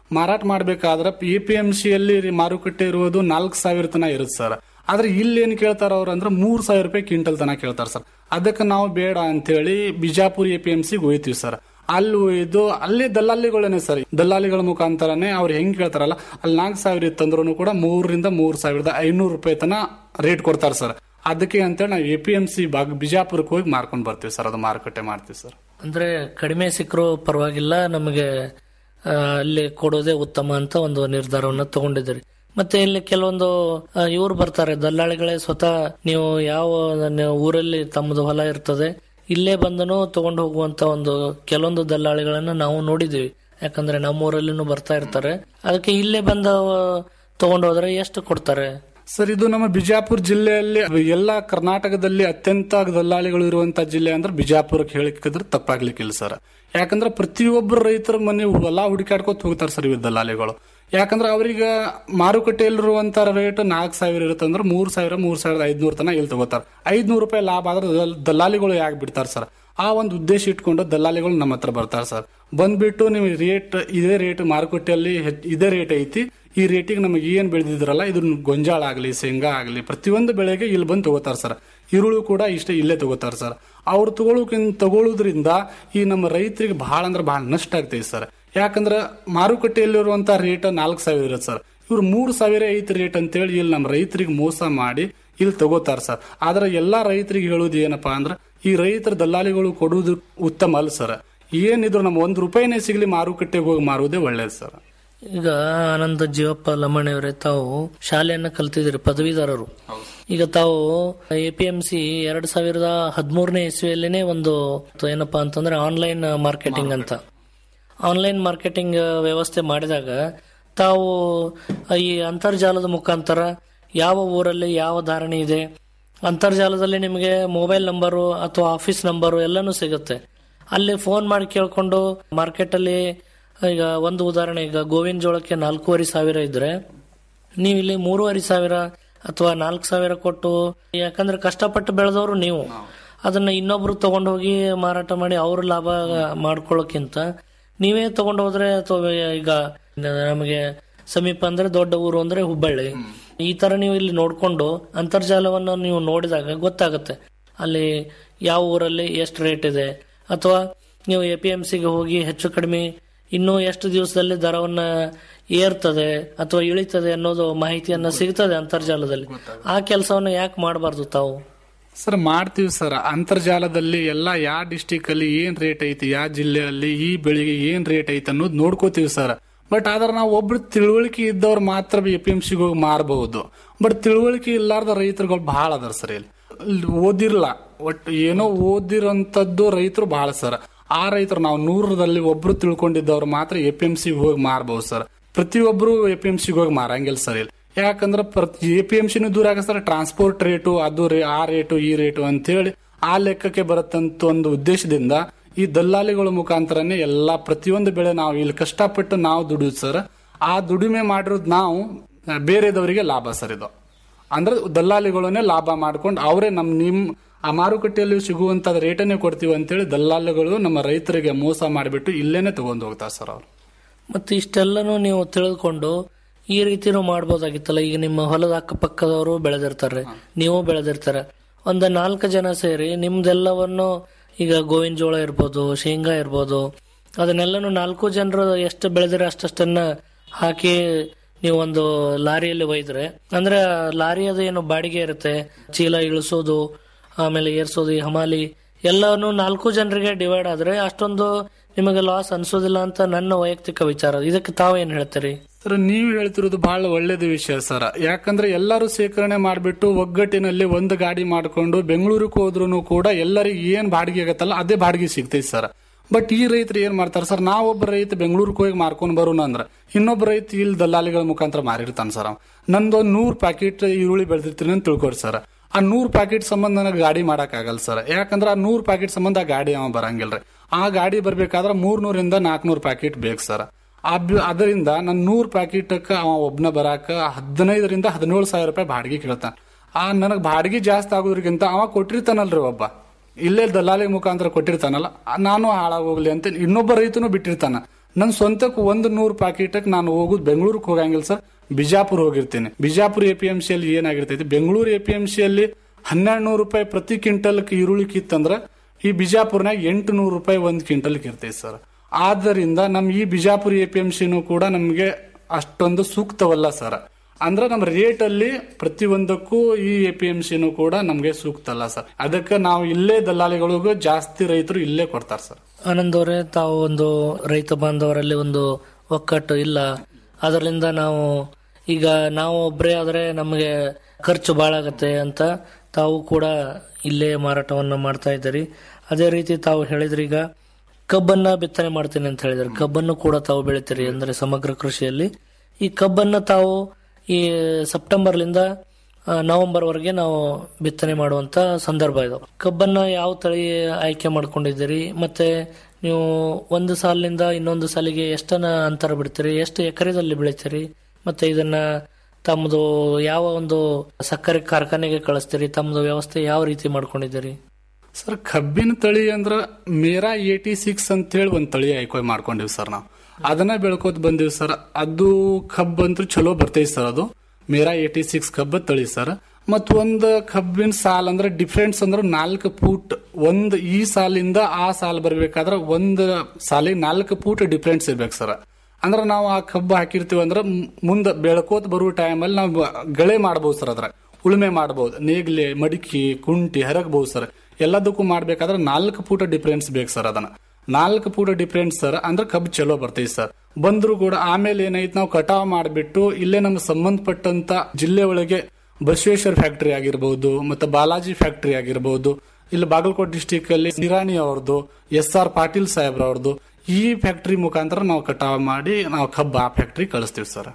ಮಾರಾಟ ಮಾಡ್ಬೇಕಾದ್ರೆ ಎ ಪಿ ಎಂ ಸಿಯಲ್ಲಿ ಮಾರುಕಟ್ಟೆ ಇರುವುದು ನಾಲ್ಕು ಸಾವಿರ ತನ ಇರುತ್ತೆ ಸರ್ ಆದ್ರೆ ಇಲ್ಲಿ ಏನ್ ಕೇಳ್ತಾರ ಅವ್ರು ಅಂದ್ರೆ ಮೂರ್ ಸಾವಿರ ರೂಪಾಯಿ ಕ್ವಿಂಟಲ್ ತನ ಕೇಳ್ತಾರ ಸರ್ ಅದಕ್ಕೆ ನಾವು ಬೇಡ ಅಂತೇಳಿ ಬಿಜಾಪುರ್ ಎ ಪಿ ಎಂ ಸಿಗೆ ಹೋಯ್ತೀವಿ ಸರ್ ಅಲ್ಲಿ ಒಯ್ದು ಅಲ್ಲಿ ದಲ್ಲಾಳಿಗಳೇನೆ ಸರ್ ದಲ್ಲಾಳಿಗಳ ಮುಖಾಂತರನೇ ಅವ್ರು ಹೆಂಗ್ ಕೇಳ್ತಾರಲ್ಲ ಅಲ್ಲಿ ನಾಲ್ಕು ಸಾವಿರ ಇತ್ತಂದ್ರೂ ಕೂಡ ಮೂರರಿಂದ ಮೂರ್ ಸಾವಿರದ ಐನೂರು ರೂಪಾಯಿ ತನ ರೇಟ್ ಕೊಡ್ತಾರೆ ಸರ್ ಅದಕ್ಕೆ ಅಂತೇಳಿ ನಾವು ಎ ಪಿ ಎಂ ಸಿ ಬಾಗ್ ಬಿಜಾಪುರಕ್ಕೆ ಹೋಗಿ ಮಾರ್ಕೊಂಡ್ ಬರ್ತೀವಿ ಸರ್ ಅದು ಮಾರುಕಟ್ಟೆ ಮಾಡ್ತೀವಿ ಸರ್ ಅಂದ್ರೆ ಕಡಿಮೆ ಸಿಕ್ಕರೂ ಪರವಾಗಿಲ್ಲ ನಮಗೆ ಆ, ಅಲ್ಲಿ ಕೊಡೋದೇ ಉತ್ತಮ ಅಂತ ಒಂದು ನಿರ್ಧಾರವನ್ನ ತಗೊಂಡಿದ್ದೀರಿ ಮತ್ತೆ ಇಲ್ಲಿ ಕೆಲವೊಂದು ಇವರು ಬರ್ತಾರೆ ದಲ್ಲಾಳಿಗಳೇ ಸ್ವತಃ ನೀವು ಯಾವ ನೀವು ಊರಲ್ಲಿ ತಮ್ಮದು ಹೊಲ ಇರ್ತದೆ ಇಲ್ಲೇ ಬಂದನು ತಗೊಂಡು ಹೋಗುವಂತ ಒಂದು ಕೆಲವೊಂದು ದಲ್ಲಾಳಿಗಳನ್ನ ನಾವು ನೋಡಿದೀವಿ ಯಾಕಂದ್ರೆ ನಮ್ಮ ಊರಲ್ಲಿನೂ ಬರ್ತಾ ಇರ್ತಾರೆ ಅದಕ್ಕೆ ಇಲ್ಲೇ ಬಂದ ತಗೊಂಡು ಹೋದ್ರೆ ಎಷ್ಟು ಕೊಡ್ತಾರೆ ಸರ್ ಇದು ನಮ್ಮ ಬಿಜಾಪುರ ಜಿಲ್ಲೆಯಲ್ಲಿ ಎಲ್ಲ ಕರ್ನಾಟಕದಲ್ಲಿ ಅತ್ಯಂತ ದಲ್ಲಾಳಿಗಳು ಇರುವಂತ ಜಿಲ್ಲೆ ಅಂದ್ರೆ ಬಿಜಾಪುರಕ್ಕೆ ಹೇಳಿಕಿದ್ರೆ ತಪ್ಪಾಗ್ಲಿಕ್ಕಿಲ್ಲ ಸರ್ ಯಾಕಂದ್ರೆ ಪ್ರತಿಯೊಬ್ಬರು ರೈತರ ಮನೆ ಹೊಲ ಹುಡುಕಾಡ್ಕೊತ ಹೋಗ್ತಾರೆ ಸರ್ ಇವ್ ದಲ್ಲಾಳಿಗಳು ಯಾಕಂದ್ರೆ ಅವ್ರೀಗ ಮಾರುಕಟ್ಟೆಯಲ್ಲಿರುವಂತ ರೇಟ್ ನಾಲ್ಕು ಸಾವಿರ ಇರುತ್ತೆ ಅಂದ್ರೆ ಮೂರ್ ಸಾವಿರ ಮೂರ್ ಸಾವಿರದ ಐದ್ನೂರ್ ತನ ಇಲ್ಲಿ ತಗೋತಾರೆ ಐದ್ನೂರು ರೂಪಾಯಿ ಲಾಭ ಆದ್ರೆ ದಲ್- ದಲ್ಲಾಳಿಗಳು ಯಾಕೆ ಬಿಡ್ತಾರೆ ಸರ್ ಆ ಒಂದು ಉದ್ದೇಶ ಇಟ್ಕೊಂಡು ದಲ್ಲಾಳಿಗಳು ನಮ್ಮ ಹತ್ರ ಬರ್ತಾರೆ ಸರ್ ಬಂದ್ಬಿಟ್ಟು ನೀವು ರೇಟ್ ಇದೇ ರೇಟ್ ಮಾರುಕಟ್ಟೆಯಲ್ಲಿ ಹೆಚ್- ಇದೇ ರೇಟ್ ಐತಿ ಈ ರೇಟಿಗೆ ನಮಗೆ ಏನ್ ಬೆಳೆದಿದ್ರಲ್ಲ ಇದು ಗೊಂಜಾಳ ಆಗಲಿ ಶೇಂಗಾ ಆಗಲಿ ಪ್ರತಿಯೊಂದು ಬೆಳೆಗೆ ಇಲ್ಲಿ ಬಂದು ತಗೋತಾರೆ ಸರ್ ಈರುಳ್ಳಿ ಕೂಡ ಇಷ್ಟೇ ಇಲ್ಲೇ ತಗೋತಾರೆ ಸರ್ ಅವ್ರು ತಗೊಳ್ಳೋಕಿಂತ ತಗೊಳ್ಳೋದ್ರಿಂದ ಈ ನಮ್ಮ ರೈತರಿಗೆ ಬಹಳ ಅಂದ್ರೆ ಬಹಳ ನಷ್ಟ ಆಗ್ತೈತೆ ಸರ್ ಯಾಕಂದ್ರೆ ಮಾರುಕಟ್ಟೆಯಲ್ಲಿರುವಂತ ರೇಟ್ ನಾಲ್ಕು ಸಾವಿರ ಇರುತ್ತೆ ಸರ್ ಇವ್ರು ಮೂರು ಸಾವಿರ ಐತಿ ರೇಟ್ ಅಂತೇಳಿ ಇಲ್ಲಿ ನಮ್ಮ ರೈತರಿಗೆ ಮೋಸ ಮಾಡಿ ಇಲ್ಲಿ ತಗೋತಾರ ಸರ್ ಆದ್ರೆ ಎಲ್ಲಾ ರೈತರಿಗೆ ಹೇಳೋದು ಏನಪ್ಪಾ ಅಂದ್ರೆ ಈ ರೈತರ ದಲ್ಲಾಳಿಗಳು ಕೊಡುವುದು ಉತ್ತಮ ಅಲ್ಲ ಸರ್ ಏನಿದ್ರು ನಮ್ಮ ಒಂದ್ ರೂಪಾಯಿನೇ ಸಿಗ್ಲಿ ಮಾರುಕಟ್ಟೆಗೆ ಹೋಗಿ ಮಾರುವುದೇ ಒಳ್ಳೇದು ಸರ್ ಈಗ ಆನಂದ ಜೀವಪ್ಪ ಲಮಣಿಯವರೇ ತಾವು ಶಾಲೆಯನ್ನ ಕಲ್ತಿದ್ರಿ ಪದವೀಧರರು ಈಗ ತಾವು ಎ ಪಿ ಎಂ ಸಿ ಎರಡ್ ಸಾವಿರದ ಹದಿಮೂರನೇ ಇಸ್ವಿಯಲ್ಲಿನೇ ಒಂದು ಏನಪ್ಪಾ ಅಂತಂದ್ರೆ ಆನ್ಲೈನ್ ಮಾರ್ಕೆಟಿಂಗ್ ಅಂತ ಆನ್ಲೈನ್ ಮಾರ್ಕೆಟಿಂಗ್ ವ್ಯವಸ್ಥೆ ಮಾಡಿದಾಗ ತಾವು ಈ ಅಂತರ್ಜಾಲದ ಮುಖಾಂತರ ಯಾವ ಊರಲ್ಲಿ ಯಾವ ಧಾರಣೆ ಇದೆ ಅಂತರ್ಜಾಲದಲ್ಲಿ ನಿಮಗೆ ಮೊಬೈಲ್ ನಂಬರು ಅಥವಾ ಆಫೀಸ್ ನಂಬರು ಎಲ್ಲನೂ ಸಿಗುತ್ತೆ ಅಲ್ಲಿ ಫೋನ್ ಮಾಡಿ ಕೇಳ್ಕೊಂಡು ಮಾರ್ಕೆಟ್ ಅಲ್ಲಿ ಈಗ ಒಂದು ಉದಾಹರಣೆ ಈಗ ಗೋವಿನ ಜೋಳಕ್ಕೆ ನಾಲ್ಕೂವರೆ ಸಾವಿರ ಇದ್ರೆ ನೀವು ಇಲ್ಲಿ ಮೂರುವರೆ ಸಾವಿರ ಅಥವಾ ನಾಲ್ಕು ಸಾವಿರ ಕೊಟ್ಟು ಯಾಕಂದ್ರೆ ಕಷ್ಟಪಟ್ಟು ಬೆಳೆದವರು ನೀವು ಅದನ್ನ ಇನ್ನೊಬ್ರು ತಗೊಂಡು ಹೋಗಿ ಮಾರಾಟ ಮಾಡಿ ಅವ್ರ ಲಾಭ ಮಾಡ್ಕೊಳ್ಳೋಕ್ಕಿಂತ ನೀವೇ ತಗೊಂಡು ಹೋದ್ರೆ ಅಥವಾ ಈಗ ನಮಗೆ ಸಮೀಪ ಅಂದ್ರೆ ದೊಡ್ಡ ಊರು ಅಂದ್ರೆ ಹುಬ್ಬಳ್ಳಿ ಈ ತರ ನೀವು ಇಲ್ಲಿ ನೋಡ್ಕೊಂಡು ಅಂತರ್ಜಾಲವನ್ನು ನೀವು ನೋಡಿದಾಗ ಗೊತ್ತಾಗುತ್ತೆ ಅಲ್ಲಿ ಯಾವ ಊರಲ್ಲಿ ಎಷ್ಟು ರೇಟ್ ಇದೆ ಅಥವಾ ನೀವು ಎ ಪಿ ಎಂ ಸಿಗೆ ಹೋಗಿ ಹೆಚ್ಚು ಕಡಿಮೆ ಇನ್ನೂ ಎಷ್ಟು ದಿವಸದಲ್ಲಿ ದರವನ್ನ ಏರ್ತದೆ ಅಥವಾ ಇಳಿತದೆ ಅನ್ನೋದು ಮಾಹಿತಿಯನ್ನ ಸಿಗ್ತದೆ ಅಂತರ್ಜಾಲದಲ್ಲಿ ಆ ಕೆಲಸವನ್ನ ಯಾಕೆ ಮಾಡಬಾರ್ದು ತಾವು ಸರ್ ಮಾಡ್ತೀವಿ ಸರ್ ಅಂತರ್ಜಾಲದಲ್ಲಿ ಎಲ್ಲ ಯಾವ ಡಿಸ್ಟಿಕ್ ಅಲ್ಲಿ ಏನ್ ರೇಟ್ ಐತಿ ಯಾವ ಜಿಲ್ಲೆಯಲ್ಲಿ ಈ ಬೆಳೆಗೆ ಏನ್ ರೇಟ್ ಐತಿ ಅನ್ನೋದು ನೋಡ್ಕೋತೀವಿ ಸರ್ ಬಟ್ ಆದ್ರೆ ನಾವು ಒಬ್ರು ತಿಳುವಳಿಕೆ ಇದ್ದವ್ರು ಮಾತ್ರ ಎ ಪಿ ಎಂ ಸಿಗೆ ಹೋಗಿ ಮಾರಬಹುದು ಬಟ್ ತಿಳುವಳಿಕೆ ಇಲ್ಲಾರ್ದ ರೈತರುಗಳು ಬಹಳ ಅದಾರ ಸರ್ ಇಲ್ಲಿ ಇಲ್ಲಿ ಓದಿರ್ಲ ಒಟ್ಟು ಏನೋ ಓದಿರೋಂಥದ್ದು ರೈತರು ಬಹಳ ಸರ್ ಆ ರೈತರು ನಾವು ನೂರರಲ್ಲಿ ಒಬ್ರು ತಿಳ್ಕೊಂಡಿದ್ದವ್ರು ಮಾತ್ರ ಎ ಪಿ ಎಂ ಸಿಗೆ ಹೋಗಿ ಮಾರಬಹುದು ಸರ್ ಪ್ರತಿಯೊಬ್ರು ಎ ಪಿ ಎಂ ಸಿಗೆ ಹೋಗಿ ಮಾರಂಗಿಲ್ಲ ಸರ್ ಇಲ್ಲಿ ಯಾಕಂದ್ರೆ ಪ್ರತಿ ಎ ಪಿ ಎಂ ಸಿನೂ ದೂರ ಆಗಸ್ತಾರೆ ಟ್ರಾನ್ಸ್ಪೋರ್ಟ್ ರೇಟು ಅದು ರೇ ಆ ರೇಟು ಈ ರೇಟು ಅಂತೇಳಿ ಆ ಲೆಕ್ಕಕ್ಕೆ ಬರುತ್ತಂತ ಒಂದು ಉದ್ದೇಶದಿಂದ ಈ ದಲ್ಲಾಳಿಗಳ ಮುಖಾಂತರನೇ ಎಲ್ಲಾ ಪ್ರತಿಯೊಂದು ಬೆಳೆ ನಾವು ಇಲ್ಲಿ ಕಷ್ಟಪಟ್ಟು ನಾವು ದುಡಿಯೋದು ಸರ್ ಆ ದುಡಿಮೆ ಮಾಡಿರೋದು ನಾವು ಆ, ಬೇರೆದವರಿಗೆ ಲಾಭ ಸರ್ ಇದು ಅಂದ್ರೆ ದಲ್ಲಾಳಿಗಳನ್ನೇ ಲಾಭ ಮಾಡ್ಕೊಂಡು ಅವರೇ ನಮ್ ನಿಮ್ ಆ ಮಾರುಕಟ್ಟೆಯಲ್ಲಿ ಸಿಗುವಂತ ರೇಟನ್ನೇ ಕೊಡ್ತೀವಿ ಅಂತೇಳಿ ದಲ್ಲಾಳಿಗಳು ನಮ್ಮ ರೈತರಿಗೆ ಮೋಸ ಮಾಡಿಬಿಟ್ಟು ಇಲ್ಲೇನೆ ತಗೊಂಡು ಹೋಗ್ತಾರೆ ಸರ್ ಅವ್ರು ಮತ್ತೆ ಇಷ್ಟೆಲ್ಲನೂ ನೀವು ತಿಳಿದುಕೊಂಡು ಈ ರೀತಿನೂ ಮಾಡ್ಬೋದಾಗಿತ್ತಲ್ಲ ಈಗ ನಿಮ್ಮ ಹೊಲದ ಅಕ್ಕಪಕ್ಕದವರು ಬೆಳೆದಿರ್ತಾರೆ ನೀವು ಬೆಳೆದಿರ್ತಾರೆ ಒಂದು ನಾಲ್ಕು ಜನ ಸೇರಿ ನಿಮ್ದೆಲ್ಲವನ್ನು ಈಗ ಗೋವಿನ ಜೋಳ ಇರ್ಬೋದು ಶೇಂಗಾ ಇರ್ಬೋದು ಅದನ್ನೆಲ್ಲನೂ ನಾಲ್ಕು ಜನರು ಎಷ್ಟು ಬೆಳೆದಿರ ಅಷ್ಟಷ್ಟನ್ನ ಹಾಕಿ ನೀವು ಒಂದು ಲಾರಿಯಲ್ಲಿ ಒಯ್ದ್ರೆ ಅಂದ್ರೆ ಲಾರಿ ಅದು ಏನು ಬಾಡಿಗೆ ಇರುತ್ತೆ ಚೀಲ ಇಳಿಸೋದು ಆಮೇಲೆ ಏರ್ಸೋದು ಈ ಹಮಾಲಿ ಎಲ್ಲವನ್ನು ನಾಲ್ಕು ಜನರಿಗೆ ಡಿವೈಡ್ ಆದ್ರೆ ಅಷ್ಟೊಂದು ನಿಮಗೆ ಲಾಸ್ ಅನ್ಸೋದಿಲ್ಲ ಅಂತ ನನ್ನ ವೈಯಕ್ತಿಕ ವಿಚಾರ ಇದಕ್ಕೆ ತಾವೇನ್ ಹೇಳ್ತೀರಿ ಸರ್ ನೀವು ಹೇಳ್ತಿರೋದು ಬಹಳ ಒಳ್ಳೇದು ವಿಷಯ ಸರ್ ಯಾಕಂದ್ರೆ ಎಲ್ಲರೂ ಸೇಕರಣೆ ಮಾಡಿಬಿಟ್ಟು ಒಗ್ಗಟ್ಟಿನಲ್ಲಿ ಒಂದು ಗಾಡಿ ಮಾಡ್ಕೊಂಡು ಬೆಂಗಳೂರಿಗೆ ಹೋದ್ರು ಕೂಡ ಎಲ್ಲರಿಗೆ ಏನ್ ಬಾಡಿಗೆ ಆಗತ್ತಲ್ಲ ಅದೇ ಬಾಡಿಗೆ ಸಿಗ್ತೈತಿ ಸರ್ ಬಟ್ ಈ ರೈತರು ಏನ್ ಮಾಡ್ತಾರೆ ಸರ್ ನಾವೊಬ್ಬ ರೈತ ಬೆಂಗಳೂರಿಗೆ ಹೋಗಿ ಮಾರ್ಕೊಂಡ್ ಬರೋಣ ಅಂದ್ರ ಇನ್ನೊಬ್ಬ ರೈತ ಇಲ್ಲಿ ದಲ್ಲಾಳಿಗಳ ಮುಖಾಂತರ ಮಾರಿರ್ತಾನೆ ಸರ್ ಅವ. ನಂದೊಂದ್ ನೂರ್ ಪ್ಯಾಕೆಟ್ ಈರುಳ್ಳಿ ಬೆಳೆದಿರ್ತೀನಿ ಅಂತ ತಿಳ್ಕೊರಿ ಸರ್ ಆ ನೂರ್ ಪ್ಯಾಕೆಟ್ ಸಂಬಂಧ ನನಗೆ ಗಾಡಿ ಮಾಡಕ್ ಆಗಲ್ಲ ಸರ್ ಯಾಕಂದ್ರೆ ಆ ನೂರ್ ಪ್ಯಾಕೆಟ್ ಸಂಬಂಧ ಆ ಗಾಡಿ ಅವ ಬರಂಗಿಲ್ರಿ ಆ ಗಾಡಿ ಬರ್ಬೇಕಾದ್ರೆ ಮೂರ್ನೂರಿಂದ ನಾಲ್ಕನೂರ್ ಪ್ಯಾಕೆಟ್ ಬೇಕು ಸರ್ ಅಬ್- ಅದರಿಂದ ನಾನು ನೂರ್ ಪ್ಯಾಕೆಟ್ ಅವ ಒಬ್ನ ಬರಾಕ ಹದಿನೈದರಿಂದ ಹದಿನೇಳು ಸಾವಿರ ರೂಪಾಯಿ ಬಾಡಿಗೆ ಕೇಳ್ತಾನ ಆ ನನಗ್ ಬಾಡಿಗೆ ಜಾಸ್ತಿ ಆಗೋದ್ರಿಗಿಂತ ಅವ ಕೊಟ್ಟಿರ್ತಾನಲ್ರಿ ಒಬ್ಬ ಇಲ್ಲೇ ದಲ್ಲಾಳಿ ಮುಖಾಂತರ ಕೊಟ್ಟಿರ್ತಾನಲ್ಲ ಆ ನಾನು ಹಾಳಾಗೋಗ್ಲಿ ಅಂತ ಇನ್ನೊಬ್ಬ ರೈತನು ಬಿಟ್ಟಿರ್ತಾನ ನನ್ನ ಸ್ವಂತಕ್ಕೆ ಒಂದು ನೂರು ಪ್ಯಾಕೆಟ್ ನಾನು ಹೋಗುದು ಬೆಂಗಳೂರಿಗೆ ಹೋಗಂಗಿಲ್ಲ ಸರ್ ಬಿಜಾಪುರ ಹೋಗಿರ್ತೀನಿ Bijapur A P M C ಅಲ್ಲಿ ಏನಾಗಿರ್ತೈತಿ Bengaluru A P M C ಅಲ್ಲಿ ಹನ್ನೆರಡು ನೂರು ರೂಪಾಯಿ ಪ್ರತಿ ಕ್ವಿಂಟಲ್ ಈರುಳ್ಳಿ ಕಿತ್ತಂದ್ರ ಈ ಬಿಜಾಪುರ್ನಾಗ ಎಂಟು ನೂರು ರೂಪಾಯಿ ಒಂದು ಕ್ವಿಂಟಲ್ ಇರ್ತೈತಿ ಸರ್ ಆದ್ದರಿಂದ ನಮ್ ಈ ಬಿಜಾಪುರ ಎ ಪಿ ಎಂ ಸಿನೂ ಕೂಡ ನಮ್ಗೆ ಅಷ್ಟೊಂದು ಸೂಕ್ತವಲ್ಲ ಸರ್ ಅಂದ್ರೆ ನಮ್ಮ ರೇಟ್ ಅಲ್ಲಿ ಪ್ರತಿಯೊಂದಕ್ಕೂ ಈ ಎ ಪಿ ಎಂ ಸಿನೂ ಕೂಡ ನಮ್ಗೆ ಸೂಕ್ತ ಅಲ್ಲ ಸರ್ ಅದಕ್ಕೆ ನಾವು ಇಲ್ಲೇ ದಲ್ಲಾಳಿಗಳಿಗೂ ಜಾಸ್ತಿ ರೈತರು ಇಲ್ಲೇ ಕೊಡ್ತಾರೆ ಸರ್ ಆನಂದ್ ಅವರೇ ತಾವು ಒಂದು ರೈತ ಬಾಂಧವರಲ್ಲಿ ಒಂದು ಒಕ್ಕಟ್ಟು ಇಲ್ಲ ಅದರಿಂದ ನಾವು ಈಗ ನಾವು ಒಬ್ಬರೇ ಆದರೆ ನಮಗೆ ಖರ್ಚು ಭಾಳ ಆಗತ್ತೆ ಅಂತ ತಾವು ಕೂಡ ಇಲ್ಲೇ ಮಾರಾಟವನ್ನು ಮಾಡ್ತಾ ಇದ್ದೀರಿ ಅದೇ ರೀತಿ ತಾವು ಹೇಳಿದ್ರಿ ಈಗ ಕಬ್ಬನ್ನ ಬಿತ್ತನೆ ಮಾಡ್ತೀನಿ ಅಂತ ಹೇಳಿದ್ರೆ ಕಬ್ಬನ್ನು ಕೂಡ ತಾವು ಬೆಳಿತೀರಿ ಅಂದ್ರೆ ಸಮಗ್ರ ಕೃಷಿಯಲ್ಲಿ ಈ ಕಬ್ಬನ್ನ ತಾವು ಈ ಸೆಪ್ಟೆಂಬರ್ಲಿಂದ ಆ, ನವೆಂಬರ್ ವರೆಗೆ ನಾವು ಬಿತ್ತನೆ ಮಾಡುವಂತ ಸಂದರ್ಭ ಇದು ಕಬ್ಬನ್ನ ಯಾವ ತಳಿ ಆಯ್ಕೆ ಮಾಡ್ಕೊಂಡಿದ್ದೀರಿ ಮತ್ತೆ ನೀವು ಒಂದು ಸಾಲಿನಿಂದ ಇನ್ನೊಂದು ಸಾಲಿಗೆ ಎಷ್ಟನ್ನ ಅಂತರ ಬಿಡ್ತೀರಿ ಎಷ್ಟು ಎಕರೆದಲ್ಲಿ ಬೆಳಿತೀರಿ ಮತ್ತೆ ಇದನ್ನ ತಮ್ಮದು ಯಾವ ಒಂದು ಸಕ್ಕರೆ ಕಾರ್ಖಾನೆಗೆ ಕಳಿಸ್ತೀರಿ ತಮ್ಮದು ವ್ಯವಸ್ಥೆ ಯಾವ ರೀತಿ ಮಾಡ್ಕೊಂಡಿದ್ದೀರಿ ಸರ್ ಕಬ್ಬಿನ ತಳಿ ಅಂದ್ರ ಮೇರಾ ಏಟಿ ಸಿಕ್ಸ್ ಅಂತ ಹೇಳಿ ಒಂದ್ ತಳಿ ಆಯ್ಕೆ ಮಾಡ್ಕೊಂಡಿವಿ ಸರ್ ನಾವು ಅದನ್ನ ಬೆಳ್ಕೋತ ಬಂದಿವಿ ಸರ್ ಅದು ಕಬ್ಬ್ ಅಂತೂ ಚಲೋ ಬರ್ತೈತಿ ಸರ್ ಅದು ಮೇರಾ ಏಟಿ ಸಿಕ್ಸ್ ಕಬ್ಬ ತಳಿ ಸರ್ ಮತ್ ಒಂದ್ ಕಬ್ಬಿನ ಸಾಲ್ ಅಂದ್ರೆ ಡಿಫ್ರೆನ್ಸ್ ಅಂದ್ರೆ ನಾಲ್ಕು ಫೂಟ್ ಒಂದ್ ಈ ಸಾಲಿಂದ ಆ ಸಾಲ್ ಬರ್ಬೇಕಾದ್ರೆ ಒಂದ್ ಸಾಲಿಗೆ ನಾಲ್ಕು ಫೂಟ್ ಡಿಫ್ರೆನ್ಸ್ ಇರ್ಬೇಕು ಸರ್ ಅಂದ್ರೆ ನಾವು ಆ ಕಬ್ಬು ಹಾಕಿರ್ತೀವಿ ಅಂದ್ರೆ ಮುಂದೆ ಬೆಳ್ಕೋತ ಬರುವ ಟೈಮಲ್ಲಿ ನಾವು ಗಳೆ ಮಾಡ್ಬೋದು ಸರ್ ಅದ್ರ ಉಳುಮೆ ಮಾಡ್ಬೋದು ನೇಗ್ಲೆ ಮಡಿಕೆ ಕುಂಟಿ ಹರಗಬಹುದು ಸರ್ ಎಲ್ಲದಕ್ಕೂ ಮಾಡ್ಬೇಕಾದ್ರೆ ನಾಲ್ಕು ಫೂಟ ಡಿಫ್ರೆನ್ಸ್ ಬೇಕು ಸರ್ ಅದನ್ನ ನಾಲ್ಕು ಫೂಟ ಡಿಫ್ರೆನ್ಸ್ ಸರ್ ಅಂದ್ರೆ ಕಬ್ಬು ಚಲೋ ಬರ್ತೈತಿ ಸರ್ ಬಂದ್ರು ಕೂಡ ಆಮೇಲೆ ಏನೈತಿ ನಾವು ಕಟಾವ್ ಮಾಡಿಬಿಟ್ಟು ಇಲ್ಲೇ ನಮ್ಗೆ ಸಂಬಂಧಪಟ್ಟಂತ ಜಿಲ್ಲೆ ಒಳಗೆ ಬಸವೇಶ್ವರ ಫ್ಯಾಕ್ಟರಿ ಆಗಿರ್ಬೋದು ಮತ್ತೆ ಬಾಲಾಜಿ ಫ್ಯಾಕ್ಟರಿ ಆಗಿರ್ಬೋದು ಇಲ್ಲಿ ಬಾಗಲಕೋಟೆ ಡಿಸ್ಟಿಕ್ ಅಲ್ಲಿ ನಿರಾಣಿ ಅವ್ರದ್ದು ಎಸ್ ಆರ್ ಪಾಟೀಲ್ ಸಾಹೇಬ್ರ ಅವ್ರದ್ದು ಈ ಫ್ಯಾಕ್ಟರಿ ಮುಖಾಂತರ ನಾವು ಕಟಾವ್ ಮಾಡಿ ನಾವು ಕಬ್ಬು ಆ ಫ್ಯಾಕ್ಟರಿ ಕಳಿಸ್ತೀವಿ ಸರ್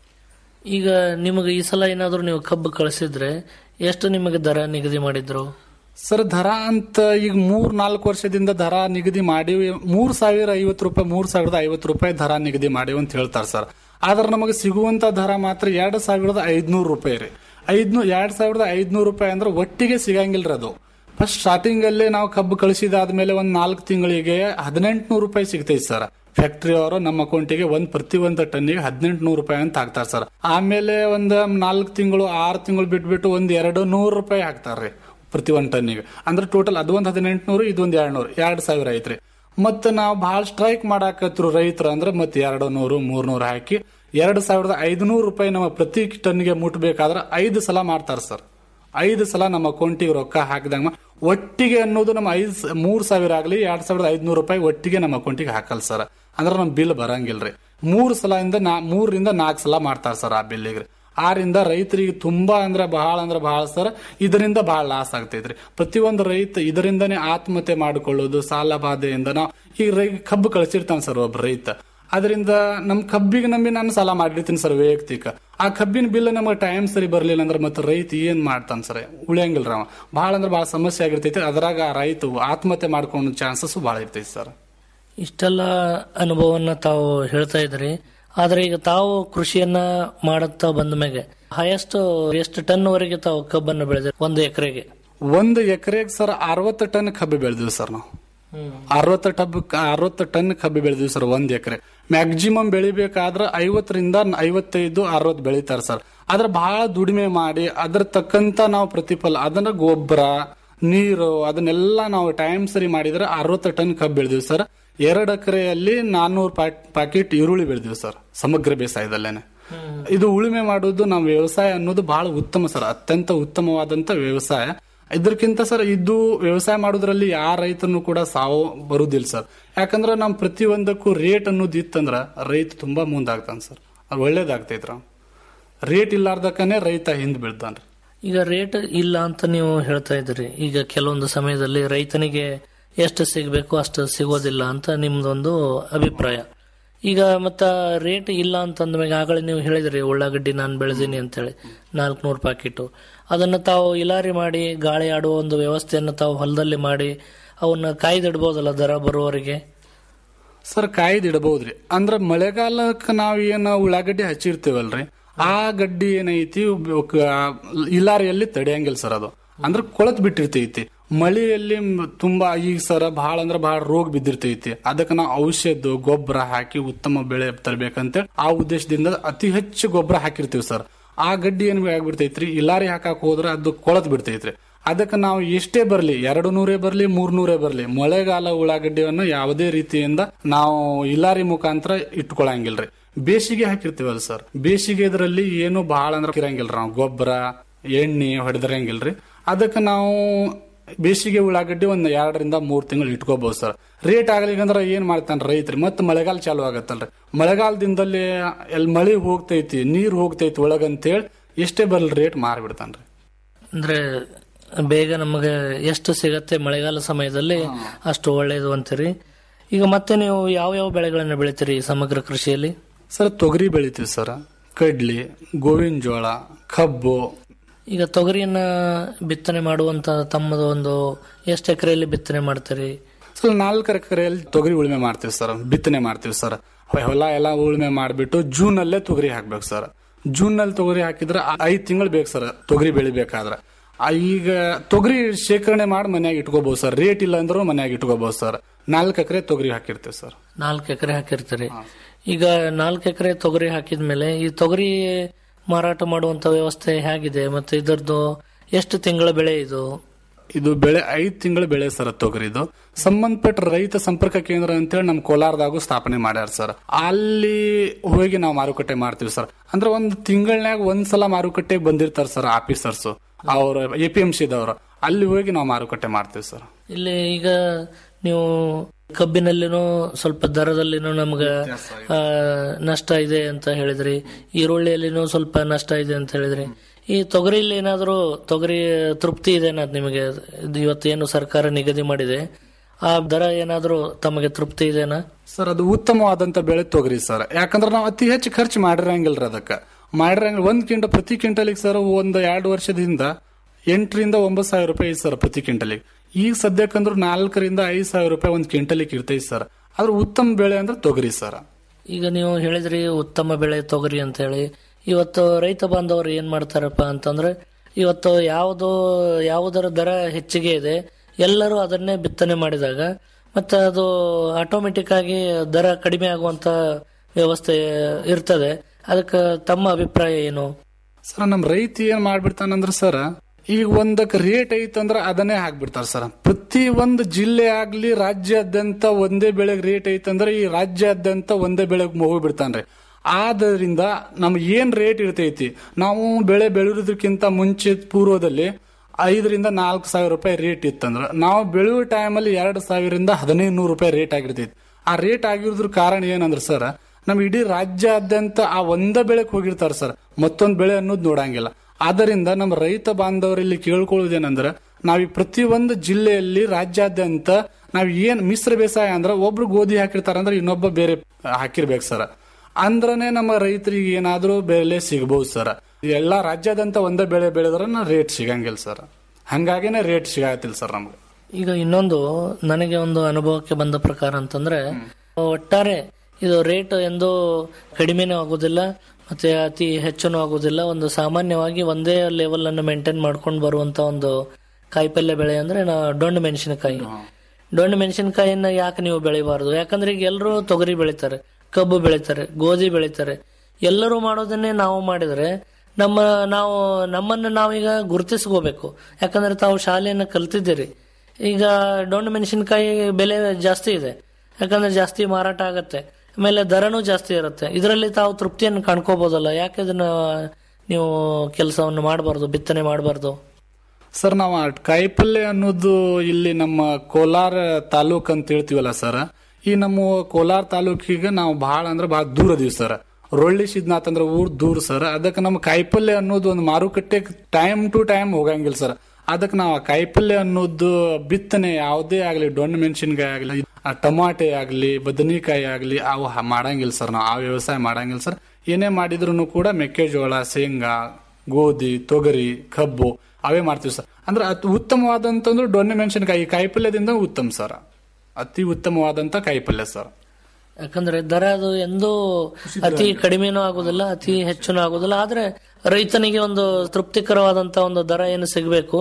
ಈಗ ನಿಮಗೆ ಈ ಸಲ ಏನಾದರೂ ನೀವು ಕಬ್ಬು ಕಳಿಸಿದ್ರೆ ಎಷ್ಟು ನಿಮಗೆ ದರ ನಿಗದಿ ಮಾಡಿದ್ರು ಸರ್ ದರ ಅಂತ ಈಗ ಮೂರ್ ನಾಲ್ಕು ವರ್ಷದಿಂದ ದರ ನಿಗದಿ ಮಾಡಿ ಮೂರ್ ಸಾವಿರ ಐವತ್ತು ರೂಪಾಯಿ ಮೂರ್ ಸಾವಿರದ ಐವತ್ತು ರೂಪಾಯಿ ದರ ನಿಗದಿ ಮಾಡಿವಿ ಅಂತ ಹೇಳ್ತಾರೆ ಸರ್ ಆದ್ರೆ ನಮಗೆ ಸಿಗುವಂತ ದರ ಮಾತ್ರ ಎರಡ್ ಸಾವಿರದ ಐದ್ನೂರು ರೂಪಾಯಿ ರೀ ಐದ್ನೂ ಎರಡ್ ಸಾವಿರದ ಐದ್ನೂರು ರೂಪಾಯಿ ಅಂದ್ರೆ ಒಟ್ಟಿಗೆ ಸಿಗಂಗಿಲ್ರಿ ಅದು ಫಸ್ಟ್ ಸ್ಟಾರ್ಟಿಂಗ್ ಅಲ್ಲೇ ನಾವು ಕಬ್ಬು ಕಳಿಸಿದಾದ್ಮೇಲೆ ಒಂದ್ ನಾಲ್ಕು ತಿಂಗಳಿಗೆ ಹದಿನೆಂಟುನೂರು ರೂಪಾಯಿ ಸಿಗ್ತೈತಿ ಸರ್ ಫ್ಯಾಕ್ಟರಿ ಅವರು ನಮ್ಮ ಅಕೌಂಟಿಗೆ ಒಂದ್ ಪ್ರತಿ ಒಂದು ಟನ್ನಿಗೆ ಹದಿನೆಂಟು ನೂರು ರೂಪಾಯಿ ಅಂತ ಹಾಕ್ತಾರೆ ಸರ್ ಆಮೇಲೆ ಒಂದ್ ನಾಲ್ಕು ತಿಂಗಳು ಆರು ತಿಂಗಳು ಬಿಟ್ಬಿಟ್ಟು ಒಂದ್ ಎರಡು ನೂರು ರೂಪಾಯಿ ಹಾಕ್ತಾರ್ರಿ ಪ್ರತಿ ಒಂದ್ ಟನ್ನಿಗೆ ಅಂದ್ರೆ ಟೋಟಲ್ ಅದೊಂದ್ ಹದಿನೆಂಟುನೂರು ಇದೊಂದ್ ಎರಡ್ ನೂರು ಎರಡ್ ಸಾವಿರ ಐತ್ರಿ ಮತ್ತ ನಾವು ಬಹಳ ಸ್ಟ್ರೈಕ್ ಮಾಡಾಕತ್ರು ರೈತರು ಅಂದ್ರೆ ಮತ್ತೆ ಎರಡು ನೂರು ಮೂರ್ ನೂರು ಹಾಕಿ ಎರಡ್ ಸಾವಿರದ ಐದುನೂರು ರೂಪಾಯಿ ನಮ್ಮ ಪ್ರತಿ ಟನ್ಗೆ ಮುಟ್ಬೇಕಾದ್ರೆ ಐದು ಸಲ ಮಾಡ್ತಾರ ಸರ್ ಐದು ಸಲ ನಮ್ಮ ಅಕೌಂಟಿಗೆ ರೊಕ್ಕ ಹಾಕಿದಂಗ ಒಟ್ಟಿಗೆ ಅನ್ನೋದು ನಮ್ಮ ಐದ್ ಸ- ಮೂರ್ ಸಾವಿರ ಆಗ್ಲಿ ಎರಡ್ ಸಾವಿರದ ಐದ್ನೂರು ರೂಪಾಯಿ ಒಟ್ಟಿಗೆ ನಮ್ಮ ಅಕೌಂಟಿಗೆ ಹಾಕಲ್ ಸರ್ ಅಂದ್ರೆ ನಮ್ ಬಿಲ್ ಬರಂಗಿಲ್ರಿ ಮೂರ್ ಸಲ ಇಂದ ನಾ ಮೂರರಿಂದ ನಾಲ್ಕು ಸಲ ಮಾಡ್ತಾರ ಸರ್ ಆ ಬಿಲ್ಲಿಗೆ ಆರಿಂದ ರೈತರಿಗೆ ತುಂಬಾ ಅಂದ್ರೆ ಬಹಳ ಅಂದ್ರೆ ಬಹಳ ಸರ್ ಇದರಿಂದ ಬಹಳ ಲಾಸ್ ಆಗ್ತೈತ್ರಿ ಪ್ರತಿಯೊಂದು ರೈತ ಇದರಿಂದನೇ ಆತ್ಮಹತ್ಯೆ ಮಾಡಿಕೊಳ್ಳೋದು ಸಾಲ ಬಾಧೆಯಿಂದ ನಾವು ಈಗ ರೈ ಕಬ್ಬು ಕಳಿಸಿರ್ತಾನೆ ಸರ್ ಒಬ್ಬ ರೈತ ಅದರಿಂದ ನಮ್ ಕಬ್ಬಿಗೆ ನಂಬಿ ನಾನು ಸಾಲ ಮಾಡಿರ್ತೀನಿ ಸರ್ ವೈಯಕ್ತಿಕ ಆ ಕಬ್ಬಿನ ಬಿಲ್ ನಮಗೆ ಟೈಮ್ ಸರಿ ಬರ್ಲಿಲ್ಲ ಅಂದ್ರೆ ಮತ್ತೆ ರೈತ ಏನ್ ಮಾಡ್ತಾನೆ ಸರ್ ಉಳಿಯಂಗಿಲ್ರ ಅವ ಬಹಳ ಅಂದ್ರೆ ಬಹಳ ಸಮಸ್ಯೆ ಆಗಿರ್ತೈತಿ ಅದ್ರಾಗ ಆ ರೈತ ಆತ್ಮಹತ್ಯೆ ಮಾಡ್ಕೊಳ್ಳೋ ಚಾನ್ಸಸ್ ಬಹಳ ಇರ್ತೈತಿ ಸರ್ ಇಷ್ಟೆಲ್ಲ ಅನುಭವವನ್ನ ತಾವು ಹೇಳ್ತಾ ಇದ್ರಿ ಆದ್ರೆ ಈಗ ತಾವು ಕೃಷಿಯನ್ನ ಮಾಡುತ್ತಾ ಬಂದ ಮೇಲೆ ಹೈಯೆಸ್ಟ್ ಎಷ್ಟು ಟನ್ ವರೆಗೆ ತಾವು ಕಬ್ಬನ್ನು ಬೆಳೆದ್ರಿ ಒಂದು ಎಕರೆಗೆ ಒಂದು ಎಕರೆಗೆ ಸರ್ ಅರವತ್ತು ಟನ್ ಕಬ್ಬು ಬೆಳೆದಿವಿ ಸರ್ ನಾವು ಅರವತ್ತು ಟಬ್ ಅರವತ್ತು ಟನ್ ಕಬ್ಬು ಬೆಳೆದಿವಿ ಸರ್ ಒಂದ್ ಎಕರೆ ಮ್ಯಾಕ್ಸಿಮಮ್ ಬೆಳಿಬೇಕಾದ್ರೆ ಐವತ್ತರಿಂದ ಐವತ್ತೈದು ಅರವತ್ತು ಬೆಳಿತಾರೆ ಸರ್ ಆದ್ರೆ ಬಹಳ ದುಡಿಮೆ ಮಾಡಿ ಅದ್ರ ತಕ್ಕಂತ ನಾವು ಪ್ರತಿಫಲ ಅದನ್ನ ಗೊಬ್ಬರ ನೀರು ಅದನ್ನೆಲ್ಲ ನಾವು ಟೈಮ್ ಸರಿ ಮಾಡಿದ್ರೆ ಅರವತ್ತು ಟನ್ ಕಬ್ಬು ಬೆಳೆದಿವಿ ಸರ್ ಎರಡು ಎಕರೆಯಲ್ಲಿ ನಾನ್ನೂರು ಪ್ಯಾಕೆಟ್ ಈರುಳ್ಳಿ ಬೆಳೆದಿವಿ ಸರ್ ಸಮಗ್ರ ಬೇಸಾಯದಲ್ಲೇನೆ ಇದು ಉಳುಮೆ ಮಾಡೋದು ನಾವು ವ್ಯವಸಾಯ ಅನ್ನೋದು ಬಹಳ ಉತ್ತಮ ಸರ್ ಅತ್ಯಂತ ಉತ್ತಮವಾದಂತ ವ್ಯವಸಾಯ ಇದಕ್ಕಿಂತ ಸರ್ ಇದು ವ್ಯವಸಾಯ ಮಾಡೋದ್ರಲ್ಲಿ ಯಾರ ರೈತನು ಕೂಡ ಸಾವು ಬರುದಿಲ್ಲ ಸರ್ ಯಾಕಂದ್ರೆ ನಮ್ ಪ್ರತಿಯೊಂದಕ್ಕೂ ರೇಟ್ ಅನ್ನೋದು ಇತ್ತಂದ್ರ ರೈತ ತುಂಬಾ ಮುಂದಾಗ್ತಾನ ಸರ್ ಅದು ಒಳ್ಳೇದಾಗ್ತೈತ್ರ ರೇಟ್ ಇಲ್ಲಾರ್ದಕ್ಕನೆ ರೈತ ಹಿಂದ್ ಬೀಳ್ತಾನ್ರಿ ಈಗ ರೇಟ್ ಇಲ್ಲ ಅಂತ ನೀವು ಹೇಳ್ತಾ ಇದ್ರಿ ಈಗ ಕೆಲವೊಂದು ಸಮಯದಲ್ಲಿ ರೈತನಿಗೆ ಎಷ್ಟು ಸಿಗಬೇಕು ಅಷ್ಟು ಸಿಗೋದಿಲ್ಲ ಅಂತ ನಿಮ್ದೊಂದು ಅಭಿಪ್ರಾಯ ಈಗ ಮತ್ತ ರೇಟ್ ಇಲ್ಲ ಅಂತಂದ್ಮೇಲೆ ಆಗಲೇ ನೀವು ಹೇಳಿದ್ರಿ ಉಳ್ಳಾಗಡ್ಡಿ ನಾನು ಬೆಳೆದೀನಿ ಅಂತೇಳಿ ನಾಲ್ಕುನೂರು ಪ್ಯಾಕೆಟು ಅದನ್ನು ತಾವು ಇಲಾರಿ ಮಾಡಿ ಗಾಳಿ ಆಡುವ ಒಂದು ವ್ಯವಸ್ಥೆಯನ್ನು ತಾವು ಹೊಲದಲ್ಲಿ ಮಾಡಿ ಅವನ್ನ ಕಾಯ್ದಿಡ್ಬೋದಲ್ಲ ದರ ಬರುವವರೆಗೆ ಸರ್ ಕಾಯ್ದಿಡಬಹುದ್ರಿ ಅಂದ್ರ ಮಳೆಗಾಲಕ್ಕೆ ನಾವ್ ಏನ್ ಉಳ್ಳಾಗಡ್ಡಿ ಹಚ್ಚಿರ್ತೀವಲ್ರಿ ಆ ಗಡ್ಡಿ ಏನೈತಿ ಕ- ಇಲಾರಿಯಲ್ಲಿ ತಡೆಯಂಗಿಲ್ಲ ಸರ್ ಅದು ಅಂದ್ರೆ ಕೊಳತ್ ಬಿಟ್ಟಿರ್ತೈತಿ ಮಳೆಯಲ್ಲಿ ಮ್- ತುಂಬಾ ಈಗ ಸರ ಬಹಳ ಅಂದ್ರೆ ಬಹಳ ರೋಗ ಬಿದ್ದಿರ್ತೈತಿ ಅದಕ್ಕೆ ನಾವು ಔಷಧ ಗೊಬ್ಬರ ಹಾಕಿ ಉತ್ತಮ ಬೆಳೆ ತರಬೇಕಂತೇಳಿ ಆ ಉದ್ದೇಶದಿಂದ ಅತಿ ಹೆಚ್ಚು ಗೊಬ್ಬರ ಹಾಕಿರ್ತೀವಿ ಸರ್ ಆ ಗಡ್ಡಿ ಏನ್ ಆಗ್ಬಿಡ್ತೈತ್ರಿ ಇಲಾರಿ ಹಾಕಕ್ ಹೋದ್ರೆ ಅದು ಕೊಳತ್ ಬಿಡ್ತೈತ್ರಿ ಅದಕ್ಕೆ ನಾವು ಎಷ್ಟೇ ಬರ್ಲಿ ಎರಡು ನೂರೇ ಬರ್ಲಿ ಮೂರ್ ನೂರೇ ಬರ್ಲಿ ಮಳೆಗಾಲ ಉಳ್ಳಾಗಡ್ಡಿಯನ್ನು ಯಾವುದೇ ರೀತಿಯಿಂದ ನಾವು ಇಲಾರಿ ಮುಖಾಂತರ ಇಟ್ಕೊಳಂಗಿಲ್ರಿ ಬೇಸಿಗೆ ಹಾಕಿರ್ತೀವಲ್ಲ ಸರ್ ಬೇಸಿಗೆ ಇದರಲ್ಲಿ ಏನು ಬಹಳ ಅಂದ್ರೆ ಇರಂಗಿಲ್ರಿ ನಾವು ಗೊಬ್ಬರ ಎಣ್ಣೆ ಹೊಡೆದಿರಂಗಿಲ್ರಿ ಅದಕ್ಕೆ ನಾವು ಬೇಸಿಗೆ ಉಳ್ಳಾಗಡ್ಡಿ ಒಂದ್ ಎರಡರಿಂದ ಮೂರ್ ತಿಂಗಳು ಇಟ್ಕೋಬಹುದು ಸರ್ ರೇಟ್ ಆಗ್ಲಿಕ್ಕಂದ್ರ ಏನ್ ಮಾಡ್ತಾನ ರೈತರು ಮತ್ತೆ ಮಳೆಗಾಲ ಚಾಲು ಆಗತ್ತಲ್ರಿ ಮಳೆಗಾಲದಿಂದಲ್ಲಿ ಎಲ್ಲಿ ಮಳಿ ಹೋಗ್ತೈತಿ ನೀರ್ ಹೋಗ್ತೈತಿ ಒಳಗಂತೇಳಿ ಎಷ್ಟೇ ಬರ್ಲಿ ರೇಟ್ ಮಾರ್ಬಿಡ್ತಾನ್ರಿ ಅಂದ್ರೆ ಬೇಗ ನಮಗೆ ಎಷ್ಟು ಸಿಗತ್ತೆ ಮಳೆಗಾಲ ಸಮಯದಲ್ಲಿ ಅಷ್ಟು ಒಳ್ಳೇದು ಅಂತೀರಿ ಈಗ ಮತ್ತೆ ನೀವು ಯಾವ ಯಾವ ಬೆಳೆಗಳನ್ನ ಬೆಳಿತೀರಿ ಸಮಗ್ರ ಕೃಷಿಯಲ್ಲಿ ಸರ್ ತೊಗರಿ ಬೆಳಿತೀವಿ ಸರ್ ಕಡ್ಲಿ ಗೋವಿನ ಜೋಳ ಕಬ್ಬು ಈಗ ತೊಗರಿಯನ್ನ ಬಿತ್ತನೆ ಮಾಡುವಂತ ತಮ್ಮದು ಒಂದು ಎಷ್ಟು ಎಕರೆಯಲ್ಲಿ ಬಿತ್ತನೆ ಮಾಡ್ತೀರಿ ಸರ್ ನಾಲ್ಕು ಎಕರೆಯಲ್ಲಿ ತೊಗರಿ ಉಳುಮೆ ಮಾಡ್ತೀವಿ ಸರ್ ಬಿತ್ತನೆ ಮಾಡ್ತೀವಿ ಸರ್ ಹೊಲ ಎಲ್ಲ ಉಳುಮೆ ಮಾಡಿಬಿಟ್ಟು ಜೂನ್ ಅಲ್ಲೇ ತೊಗರಿ ಹಾಕ್ಬೇಕು ಸರ್ ಜೂನ್ ನಲ್ಲಿ ತೊಗರಿ ಹಾಕಿದ್ರೆ ಐದ್ ತಿಂಗಳು ಬೇಕು ಸರ್ ತೊಗರಿ ಬೆಳಿಬೇಕಾದ್ರೆ ಆ, ಈಗ ತೊಗರಿ ಶೇಖರಣೆ ಮಾಡಿ ಮನ್ಯಾಗ ಇಟ್ಕೋಬಹುದು ಸರ್ ರೇಟ್ ಇಲ್ಲ ಅಂದ್ರೂ ಮನ್ಯಾಗ ಇಟ್ಕೋಬಹುದು ಸರ್ ನಾಲ್ಕು ಎಕರೆ ತೊಗರಿ ಹಾಕಿರ್ತೀವಿ ಸರ್ ನಾಲ್ಕು ಎಕರೆ ಹಾಕಿರ್ತೀರಿ ಈಗ ನಾಲ್ಕು ಎಕರೆ ತೊಗರಿ ಹಾಕಿದ್ಮೇಲೆ ಈ ತೊಗರಿ ಮಾರಾಟ ಮಾಡುವಂತ ವ್ಯವಸ್ಥೆ ಹೇಗಿದೆ ಮತ್ತೆ ಇದರದ್ದು ಎಷ್ಟು ತಿಂಗಳ ಬೆಳೆ ಇದು ಇದು ಬೆಳೆ ಐದ್ ತಿಂಗಳ ಬೆಳೆ ಸರ್ ತೊಗರಿದು ಸಂಬಂಧಪಟ್ಟ ರೈತ ಸಂಪರ್ಕ ಕೇಂದ್ರ ಅಂತೇಳಿ ನಮ್ ಕೋಲಾರದಾಗೂ ಸ್ಥಾಪನೆ ಮಾಡ್ಯಾರ ಸರ್ ಅಲ್ಲಿ ಹೋಗಿ ನಾವು ಮಾರುಕಟ್ಟೆ ಮಾಡ್ತೀವಿ ಸರ್ ಅಂದ್ರೆ ಒಂದ್ ತಿಂಗಳನ್ಯಾಗ ಒಂದ್ಸಲ ಮಾರುಕಟ್ಟೆಗೆ ಬಂದಿರ್ತಾರ ಸರ್ ಆಫೀಸರ್ಸ್ ಅವ್ರ ಎ ಪಿ ಎಂ ಸಿದವ್ರು ಅಲ್ಲಿ ಹೋಗಿ ನಾವು ಮಾರುಕಟ್ಟೆ ಮಾಡ್ತೀವಿ ಸರ್ ಇಲ್ಲಿ ಈಗ ನೀವು ಕಬ್ಬಿನಲ್ಲಿನೂ ಸ್ವಲ್ಪ ದರದಲ್ಲಿನೂ ನಮ್ಗ ಆ, ನಷ್ಟ ಇದೆ ಅಂತ ಹೇಳಿದ್ರಿ ಈರುಳ್ಳಿಯಲ್ಲಿನೂ ಸ್ವಲ್ಪ ನಷ್ಟ ಇದೆ ಅಂತ ಹೇಳಿದ್ರಿ ಈ ತೊಗರಿಲಿ ಏನಾದರೂ ತೊಗರಿ ತೃಪ್ತಿ ಇದೆ ಅನ್ನೋದು ನಿಮಗೆ ಇದು ಇವತ್ತೇನು ಸರ್ಕಾರ ನಿಗದಿ ಮಾಡಿದೆ ಆ ದರ ಏನಾದರೂ ತಮಗೆ ತೃಪ್ತಿ ಇದೆನಾ ಸರ್ ಅದು ಉತ್ತಮವಾದಂತ ಬೆಳೆ ತೊಗರಿ ಸರ್ ಯಾಕಂದ್ರೆ ನಾವು ಅತಿ ಹೆಚ್ಚು ಖರ್ಚು ಮಾಡಿರಂಗಿಲ್ರಿ ಅದಕ್ಕೆ ಮಾಡಿರಂಗಿಲ್ಲ ಒಂದ್ ಕ್ವಿಂಟಲ್ ಪ್ರತಿ ಕ್ವಿಂಟಲಿಗೆ ಸರ್ ಒಂದು ಎರಡು ವರ್ಷದಿಂದ ಎಂಟರಿಂದ ಒಂಬತ್ತು ಸಾವಿರ ರೂಪಾಯಿ ಐತಿ ಸರ್ ಪ್ರತಿ ಕ್ವಿಂಟಲಿಗೆ ಈಗ ಸದ್ಯಕ್ಕಂದ್ರೆ ನಾಲ್ಕರಿಂದ ಐದು ಸಾವಿರ ರೂಪಾಯಿ ಒಂದು ಕ್ವಿಂಟಲಿಗೆ ಇರ್ತೈತಿ ಸರ್ ಆದ್ರೆ ಉತ್ತಮ ಬೆಳೆ ಅಂದ್ರೆ ತೊಗರಿ ಸರ್ ಈಗ ನೀವು ಹೇಳಿದ್ರಿ ಉತ್ತಮ ಬೆಳೆ ತೊಗರಿ ಅಂತ ಹೇಳಿ ಇವತ್ತು ರೈತ ಬಾಂಧವರು ಏನ್ ಮಾಡ್ತಾರಪ್ಪ ಅಂತಂದ್ರೆ ಇವತ್ತು ಯಾವುದು ಯಾವುದರ ದರ ಹೆಚ್ಚಿಗೆ ಇದೆ ಎಲ್ಲರೂ ಅದನ್ನೇ ಬಿತ್ತನೆ ಮಾಡಿದಾಗ ಮತ್ತೆ ಅದು ಆಟೋಮೆಟಿಕ್ ಆಗಿ ದರ ಕಡಿಮೆ ಆಗುವಂತ ವ್ಯವಸ್ಥೆ ಇರ್ತದೆ ಅದಕ್ಕೆ ತಮ್ಮ ಅಭಿಪ್ರಾಯ ಏನು ಸರ್ ನಮ್ ರೈತ ಏನ್ ಮಾಡ್ಬಿಡ್ತಾನಂದ್ರ ಸರ್ ಈಗ ಒಂದಕ್ ರೇಟ್ ಐತಂದ್ರ ಅದನ್ನೇ ಹಾಕ್ಬಿಡ್ತಾರ ಸರ್ ಪ್ರತಿ ಒಂದು ಜಿಲ್ಲೆ ಆಗ್ಲಿ ರಾಜ್ಯಾದ್ಯಂತ ಒಂದೇ ಬೆಳೆಗ್ ರೇಟ್ ಐತಂದ್ರ ಈ ರಾಜ್ಯಾದ್ಯಂತ ಒಂದೇ ಬೆಳೆಗ್ ಹೋಗ್ಬಿಡ್ತಾನ್ರಿ ಆದ್ರಿಂದ ನಮ್ಗೆ ಏನ್ ರೇಟ್ ಇರ್ತೈತಿ ನಾವು ಬೆಳೆ ಬೆಳೆಯೋದಕ್ಕಿಂತ ಮುಂಚೆ ಪೂರ್ವದಲ್ಲಿ ಐದರಿಂದ ನಾಲ್ಕು ಸಾವಿರ ರೂಪಾಯಿ ರೇಟ್ ಇತ್ತಂದ್ರ ನಾವು ಬೆಳೆಯುವ ಟೈಮಲ್ಲಿ ಎರಡು ಸಾವಿರದಿಂದ ಹದಿನೈದು ನೂರು ರೂಪಾಯಿ ರೇಟ್ ಆಗಿರ್ತೈತಿ ಆ ರೇಟ್ ಆಗಿರೋದ್ರ ಕಾರಣ ಏನಂದ್ರ ಸರ್ ನಮ್ ಇಡೀ ರಾಜ್ಯಾದ್ಯಂತ ಆ ಒಂದ ಬೆಳೆಗೆ ಹೋಗಿರ್ತಾರ ಸರ್ ಮತ್ತೊಂದ್ ಬೆಳೆ ಅನ್ನೋದು ನೋಡಂಗಿಲ್ಲ ಆದ್ದರಿಂದ ನಮ್ಮ ರೈತ ಬಾಂಧವರಲ್ಲಿ ಕೇಳ್ಕೊಳ್ಳೋದೇನಂದ್ರ ನಾವ್ ಈ ಪ್ರತಿಯೊಂದು ಜಿಲ್ಲೆಯಲ್ಲಿ ರಾಜ್ಯಾದ್ಯಂತ ನಾವ್ ಏನ್ ಮಿಶ್ರ ಬೇಸಾಯ ಅಂದ್ರ ಒಬ್ರು ಗೋಧಿ ಹಾಕಿರ್ತಾರ ಅಂದ್ರೆ ಇನ್ನೊಬ್ಬ ಬೇರೆ ಹಾಕಿರ್ಬೇಕು ಸರ್ ಅಂದ್ರನೇ ನಮ್ಮ ರೈತರಿಗೆ ಏನಾದ್ರೂ ಬೆಲೆ ಸಿಗಬಹುದು ಸರ್ ಎಲ್ಲಾ ರಾಜ್ಯಾದ್ಯಂತ ಒಂದೇ ಬೆಳೆ ಬೆಳೆದ್ರ ರೇಟ್ ಸಿಗಂಗಿಲ್ಲ ಸರ್ ಹಂಗಾಗಿನೇ ರೇಟ್ ಸಿಗತ್ತಿಲ್ಲ ಸರ್ ನಮ್ಗೆ ಈಗ ಇನ್ನೊಂದು ನನಗೆ ಒಂದು ಅನುಭವಕ್ಕೆ ಬಂದ ಪ್ರಕಾರ ಅಂತಂದ್ರೆ ಒಟ್ಟಾರೆ ಇದು ರೇಟ್ ಎಂದು ಕಡಿಮೆನೂ ಆಗುದಿಲ್ಲ ಮತ್ತೆ ಅತಿ ಹೆಚ್ಚುನೂ ಆಗುದಿಲ್ಲ ಒಂದು ಸಾಮಾನ್ಯವಾಗಿ ಒಂದೇ ಲೆವೆಲ್ ಅನ್ನು ಮೇಂಟೈನ್ ಮಾಡ್ಕೊಂಡು ಬರುವಂತ ಒಂದು ಕಾಯಿಪಲ್ಯ ಬೆಳೆ ಅಂದ್ರೆ ನಾ ಡೊಣ್ಣು ಮೆಣಸಿನಕಾಯಿ ಡೊಣ್ಣು ಮೆಣಸಿನಕಾಯಿಯನ್ನ ಯಾಕೆ ನೀವು ಬೆಳಿಬಾರ್ದು ಯಾಕಂದ್ರೆ ಈಗ ಎಲ್ಲರೂ ತೊಗರಿ ಬೆಳಿತಾರೆ ಕಬ್ಬು ಬೆಳಿತಾರೆ ಗೋಧಿ ಬೆಳಿತಾರೆ ಎಲ್ಲರೂ ಮಾಡೋದನ್ನೇ ನಾವು ಮಾಡಿದ್ರೆ ನಮ್ಮ ನಾವು ನಮ್ಮನ್ನು ನಾವೀಗ ಗುರುತಿಸ್ಕೋಬೇಕು ಯಾಕಂದ್ರೆ ತಾವು ಶಾಲೆಯನ್ನು ಕಲ್ತಿದ್ದೀರಿ ಈಗ ಡೊಣ್ಣು ಮೆಣಸಿನಕಾಯಿ ಬೆಲೆ ಜಾಸ್ತಿ ಇದೆ ಯಾಕಂದ್ರೆ ಜಾಸ್ತಿ ಮಾರಾಟ ಆಗತ್ತೆ ಆಮೇಲೆ ದರನೂ ಜಾಸ್ತಿ ಇರುತ್ತೆ ಇದರಲ್ಲಿ ತಾವು ತೃಪ್ತಿಯನ್ನು ಕಾಣ್ಕೋಬಹುದಲ್ಲ ಯಾಕೆ ಇದನ್ನ ನೀವು ಕೆಲಸವನ್ನು ಮಾಡಬಾರ್ದು ಬಿತ್ತನೆ ಮಾಡಬಾರ್ದು ಸರ್ ನಾವು ಆ ಕಾಯಿಪಲ್ಯ ಅನ್ನೋದು ಇಲ್ಲಿ ನಮ್ಮ ಕೋಲಾರ ತಾಲೂಕ್ ಅಂತ ಹೇಳ್ತೀವಲ್ಲ ಸರ್ ಈ ನಮ್ಮ ಕೋಲಾರ ತಾಲೂಕಿಗೆ ನಾವು ಬಹಳ ಅಂದ್ರೆ ಬಹಳ ದೂರ ಅದೀವಿ ಸರ್ ರೊಳ್ಳಿ ಸಿದ್ನಾಥ್ ಅಂದ್ರೆ ಊರ್ ದೂರ ಸರ್ ಅದಕ್ಕೆ ನಮ್ಮ ಕಾಯಿಪಲ್ಯ ಅನ್ನೋದು ಒಂದು ಮಾರುಕಟ್ಟೆ ಟೈಮ್ ಟು ಟೈಮ್ ಹೋಗಂಗಿಲ್ಲ ಸರ್ ಅದಕ್ಕೆ ನಾವು ಆ ಕಾಯಿಪಲ್ಯ ಅನ್ನೋದು ಬಿತ್ತನೆ ಯಾವುದೇ ಆಗಲಿ ಡೊಣ್ಣು ಮೆಣಸಿನ್ಕಾಯಿ ಆಗಲಿ ಆ ಟಮಾಟೆ ಆಗಲಿ ಬದನೆಕಾಯಿ ಆಗಲಿ ಅವು ಹ- ಮಾಡಂಗಿಲ್ಲ ಸರ್ ನಾವು ಆ ವ್ಯವಸಾಯ ಮಾಡಂಗಿಲ್ಲ ಸರ್ ಏನೇ ಮಾಡಿದ್ರು ಕೂಡ ಮೆಕ್ಕೆಜೋಳ ಶೇಂಗಾ ಗೋಧಿ ತೊಗರಿ ಕಬ್ಬು ಅವೇ ಮಾಡ್ತೀವಿ ಸರ್ ಅಂದ್ರೆ ಅತಿ ಉತ್ತಮವಾದಂತಂದ್ರೆ ಡೊಣ್ಣೆ ಮೆಣಸಿನಕಾಯಿ ಈ ಕಾಯಿಪಲ್ಯದಿಂದ ಉತ್ತಮ ಸರ್ ಅತಿ ಉತ್ತಮವಾದಂತ ಕಾಯಿಪಲ್ಯ ಸರ್ ಯಾಕಂದ್ರೆ ದರ ಅದು ಎಂದೂ ಅತಿ ಕಡಿಮೆನೂ ಆಗುದಿಲ್ಲ ಅತಿ ಹೆಚ್ಚುನೂ ಆಗುದಿಲ್ಲ ಆದ್ರೆ ರೈತನಿಗೆ ಒಂದು ತೃಪ್ತಿಕರವಾದಂತ ಒಂದು ದರ ಏನು ಸಿಗಬೇಕು